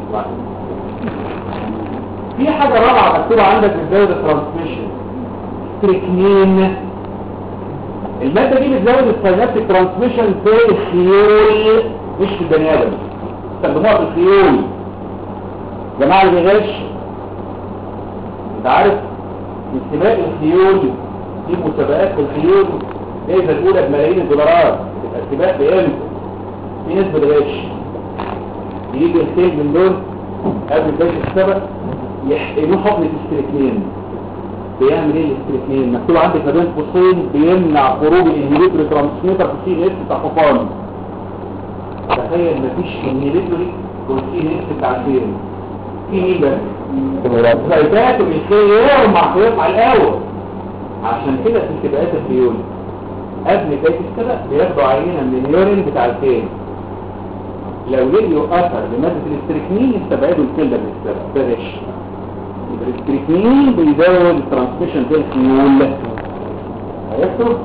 في حاجه رابعه مكتوبه عندك بتزود الترانسميشن ستريكنين الماده دي بتزود السينابتيك ترانسميشن في الخيول مش في البني ادم استخدموها في الخيول جماعه اللي بيغش انت عارف في سباق الخيول في مسابقات في الخيول جايزه الاولى بملايين الدولارات تبقى السباق بقيمته في ناس بتغش يجي الخيل من دول قبل بدايه السبق يحقنوه حقنه استريكنين بيعمل ايه الاستريكنين مكتوب عندك ما بين قوسين بيمنع خروج الانهبيتوري ترانسميتر في سي اس بتاع حصان تخيل مفيش انهبيتوري والسي اس بتاع الفيرم في مين بقى فايدات الخيار مع خيار مع الاول عشان كده في سباقات الخيول قبل بدايه السبق بياخدوا عينه من اليورين بتاع الخيل لو لقيوا اثر لماده الاستريكنين يستبعدوا الكلى من السبق ده غش يبقى الاستريكنين بيزود الترانسميشن في الخيول عرفتوا؟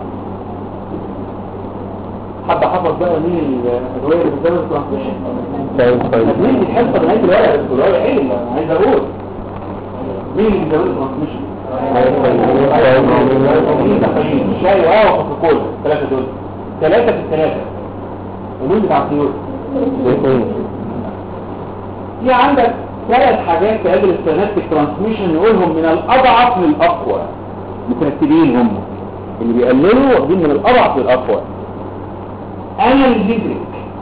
حد حفظ بقى مين الادويه اللي بتزود الترانسميشن؟ مين اللي حفظ نهايه الورقه بس الورقه علم انا عايز اقول مين اللي بيزود الترانسميشن؟ شاي وقهوه وكوكاكولا ثلاثه دول ثلاثه في الثلاثه ومين بتاع الطيور؟ في عندك ثلاث حاجات تقابل السينابتيك ترانسميشن نقولهم من الاضعف للاقوى مترتبين هم اللي بيقللوا واخدين من الاضعف للاقوى انا الجدرك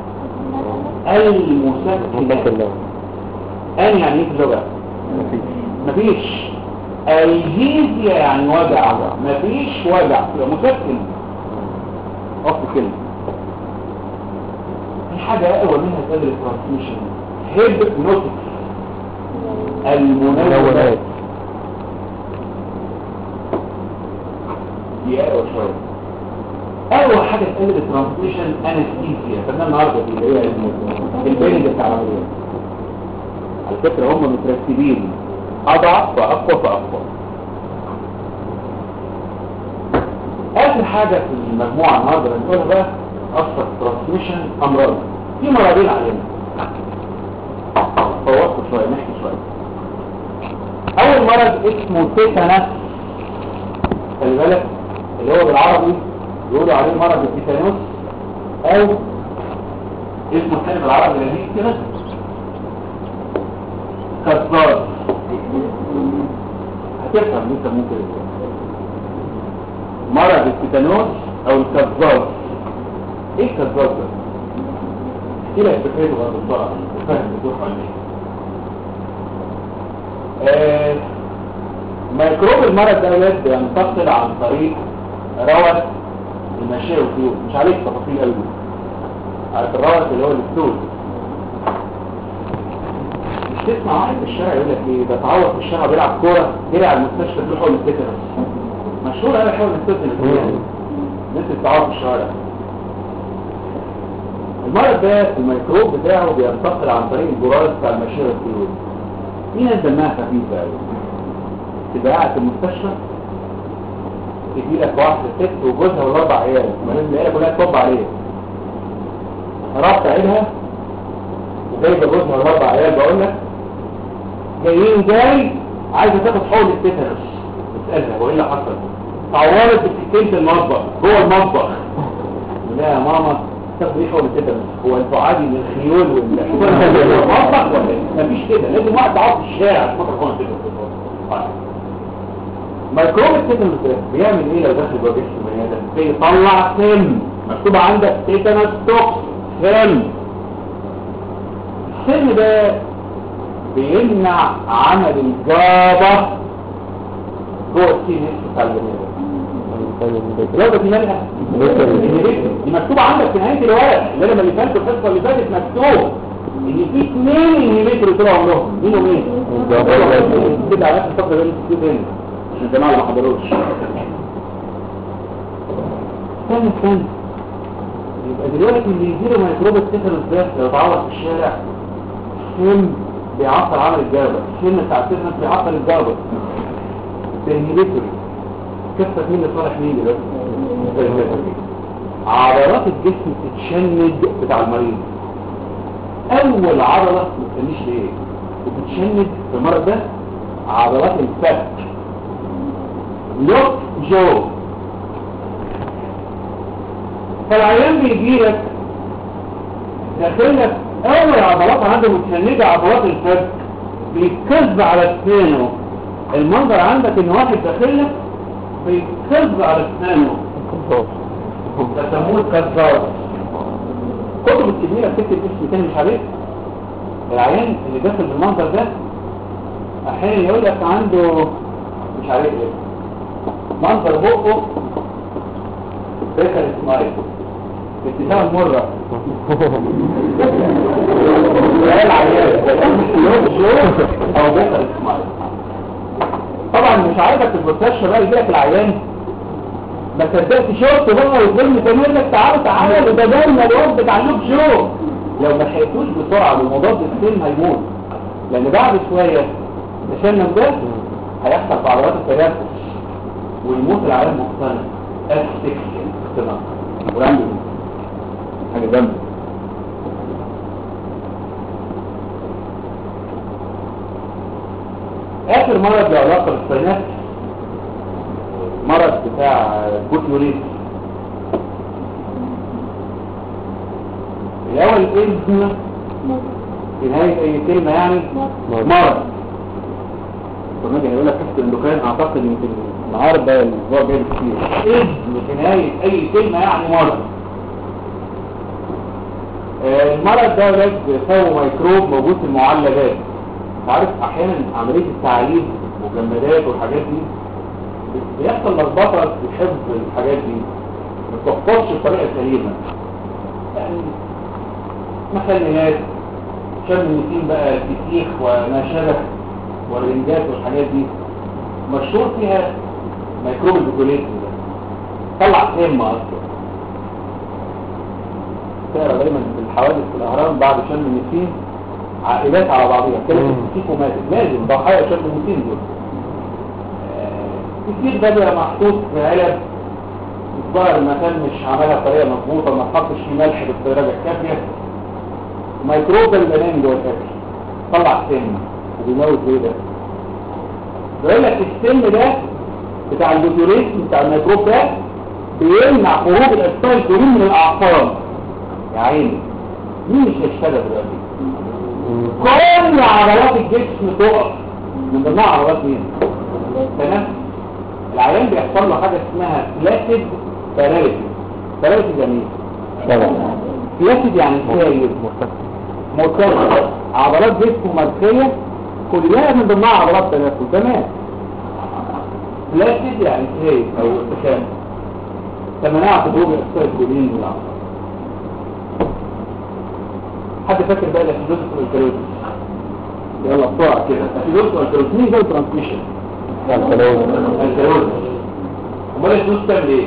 المسكن انا يعني ايه في اللغه مفيش الجيزيا يعني وجع مفيش وجع يبقى مسكن اصل كلمه في حاجه اقوى منها تقابل الترانسميشن هيبنوتكس المنونات دي اقوى شويه اقوى حاجه تقلل الترانسميشن انستيزيا فده النهارده دي اللي هي البيرنج بتاع العمليه على فكره هم مترتبين اضعف واقوى فاقوى اخر حاجه في المجموعه النهارده اللي هنقولها بقى اثر ترانسميشن امراض في مرضين علينا فوقت شويه نحكي شويه اول مرض اسمه تيتانس خلي بالك اللي هو بالعربي يقولوا عليه مرض التيتانوس او اسمه الثاني بالعربي لذيذ كده هتفهم انت ممكن ازاي مرض التيتانوس او الكذاب ايه الكذاب ده؟ احكي لك فكرته بقى بسرعه فاهم بتروح على ايه آه ميكروب المرض ده يد ينتقل عن طريق روث المشاة والطيور مش عليك تفاصيل قوي عارف الروث اللي هو الستول مش تسمع واحد في الشارع يقول لك ايه ده اتعور في الشارع بيلعب كوره جري على المستشفى تروح حول التيتانوس مشهور قوي حول التيتانوس يعني الناس بتتعور في الشارع المرض ده الميكروب بتاعه بينتقل عن طريق الجراث بتاع المشاة والطيور في ناس دمها خفيف قوي تبقى قاعد في المستشفى تجي لك واحدة ست وجوزها والاربع عيال ما لازم العيله كلها تطب عليها ربط عينها وجايبه جوزها والاربع عيال بقول لك جايين جاي عايزه تاخد حول التيتانوس بتسالها هو ايه اللي حصل؟ اتعورت بسكينه المطبخ جوه المطبخ لا يا ماما تاخد ايه حول التيتانوس هو انتوا عادي من الخيول والمطبخ ولا ايه؟ مفيش كده لازم واحد يقعد في الشارع عشان خاطر حول التيتانوس ميكروب التيتانوس ده بيعمل ايه لو دخل جوه جسم بني ادم بيطلع سم مكتوب عندك تيتانوس توكس سم السم ده بيمنع عمل الجابة جوه السي نفسه بتاع البني ادم الجابة دي مالها دي مكتوبة عندك في نهاية الورق اللي لما اللي فاتت الحصة اللي فاتت مكتوب ان في اثنين انهبيتور طول عمرهم مين ومين؟ كده على نفس الفقرة اللي انت بتقول هنا عشان الجماعة اللي ما حضروش استنى استنى يبقى دلوقتي اللي يجيله ميكروب التيتانوس ده لو اتعور في الشارع سم بيعطل عمل الجابة السم بتاع التيتانوس بيعطل الجابة الانهبيتوري كفة مين لصالح مين دلوقتي؟ عضلات الجسم تتشنج بتاع المريض اول عضلة ما تسميش ليه وبتشنج في المرض ده عضلات الفك لوك جو فالعيان بيجي لك داخل لك اول عضلات عنده متشنجه عضلات الفك بيتكذب على اسنانه المنظر عندك ان واحد داخل لك بيتكذب على اسنانه تسموه الكذاب كتب الكبيره بتكتب اسم تاني مش عليك العيان اللي داخل بالمنظر ده احيانا يقول لك عنده مش عارف ايه منظر بقه بيكر اسماعيل ابتسام مرة سؤال عيال او بيكر اسماعيل طبعا مش عايزك في المستشفى بقى يجي لك العيان ما صدقت شفت بقى وتقول تعمل لك تعالى تعالى ده جالنا الواد بتاع اللوب شو لو ما لحقتوش بسرعه بمضاد السم هيموت لان بعد شويه التشنج ده هيحصل في عضلات التنفس ويموت العالم مقتنع اسفكسيا اقتناع وعنده حاجه جامده اخر مرض له علاقه بالسينات مرض بتاع بوتيوليت الاول اسم في نهايه اي كلمه يعني مرض لما اجي اقول لك حته الاندوكرين اعتقد يمكن النهارده الاسبوع جاي كتير اسم في نهايه اي كلمه يعني مرض آه، المرض ده ولاد بيساوي ميكروب موجود في المعلبات عارف احيانا عمليه التعليب مجمدات والحاجات دي بيحصل لخبطه في حفظ الحاجات دي ما بتحفظش بطريقه سليمه يعني مخليات شم النسيم بقى الفسيخ وما شابه والرنجات والحاجات دي مشهور فيها ميكروب البيكوليتين ده طلع سامة اصلا تقرا دايما في الحوادث في الاهرام بعد شم النسيم عائلات على بعضها كانت الفسيخ وماتت لازم ضحايا شم النسيم دول الفسيخ ده بيبقى محطوط في علب الظاهر المكان مش عملها بطريقه مظبوطه ما تحطش فيه ملح بالدرجه الكافيه ميكروب ده بيبقى نايم جوه الاكل طلع سم وبيموت ليه ده بيقول لك السم ده بتاع البوتيوليزم بتاع الميكروب ده بيمنع خروج الاسفل الكريم من الاعصاب يا عيني مين مش هيشتغل دلوقتي كل عضلات الجسم تقف من ضمنها عضلات مين تمام العيان بيحصل له حاجه اسمها فلاتد باراليسيس باراليسيس يعني ايه؟ شبه فلاتد يعني سايب مرتفع عضلات جسمه مرخيه كلها من ضمنها عضلات تنفس تمام فلاتد يعني سايب او ارتخاء تمنع خروج الاكسيد الكولين من العضلات حد فاكر بقى الاسيدوز والكالوز يلا بسرعه كده الاسيدوز والكالوز مين زي ترانسميشن الكلوز الكالوز امال الاسيدوز بتعمل ايه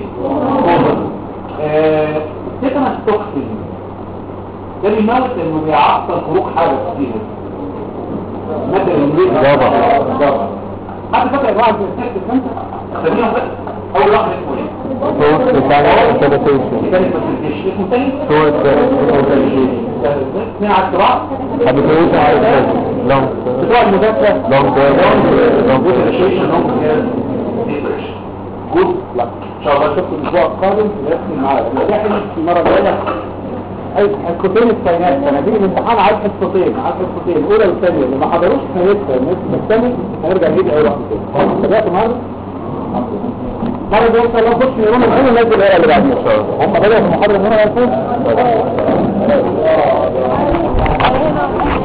آه، تيتانس توكسين ده بيموت انه بيعطل خروج حاجه كتير مثلا المريض جابا. جابا. حد فاكر انواع الانسكت انت خلينا بس اول واحد اسمه ايه صوت بتاع الكابيتيشن كانت برزنتيشن اسمه تاني صوت اثنين على الصراع حبيتيشن على لونج بتوع المذاكره لونج لونج جود لك ان شاء الله اشوفكم الاسبوع القادم نرسم معاك نحن المره الجايه حصتين السينات انا دي الامتحان عايز حصتين عايز حصتين الاولى والثانيه اللي ما حضروش احنا لسه الناس الثاني هنرجع نجيب اي واحد تاني بدات النهارده المره الجايه ان شاء الله نخش يوم الحين وننزل الايه اللي بعدها ان شاء الله هم بداوا في المحاضره هنا يا استاذ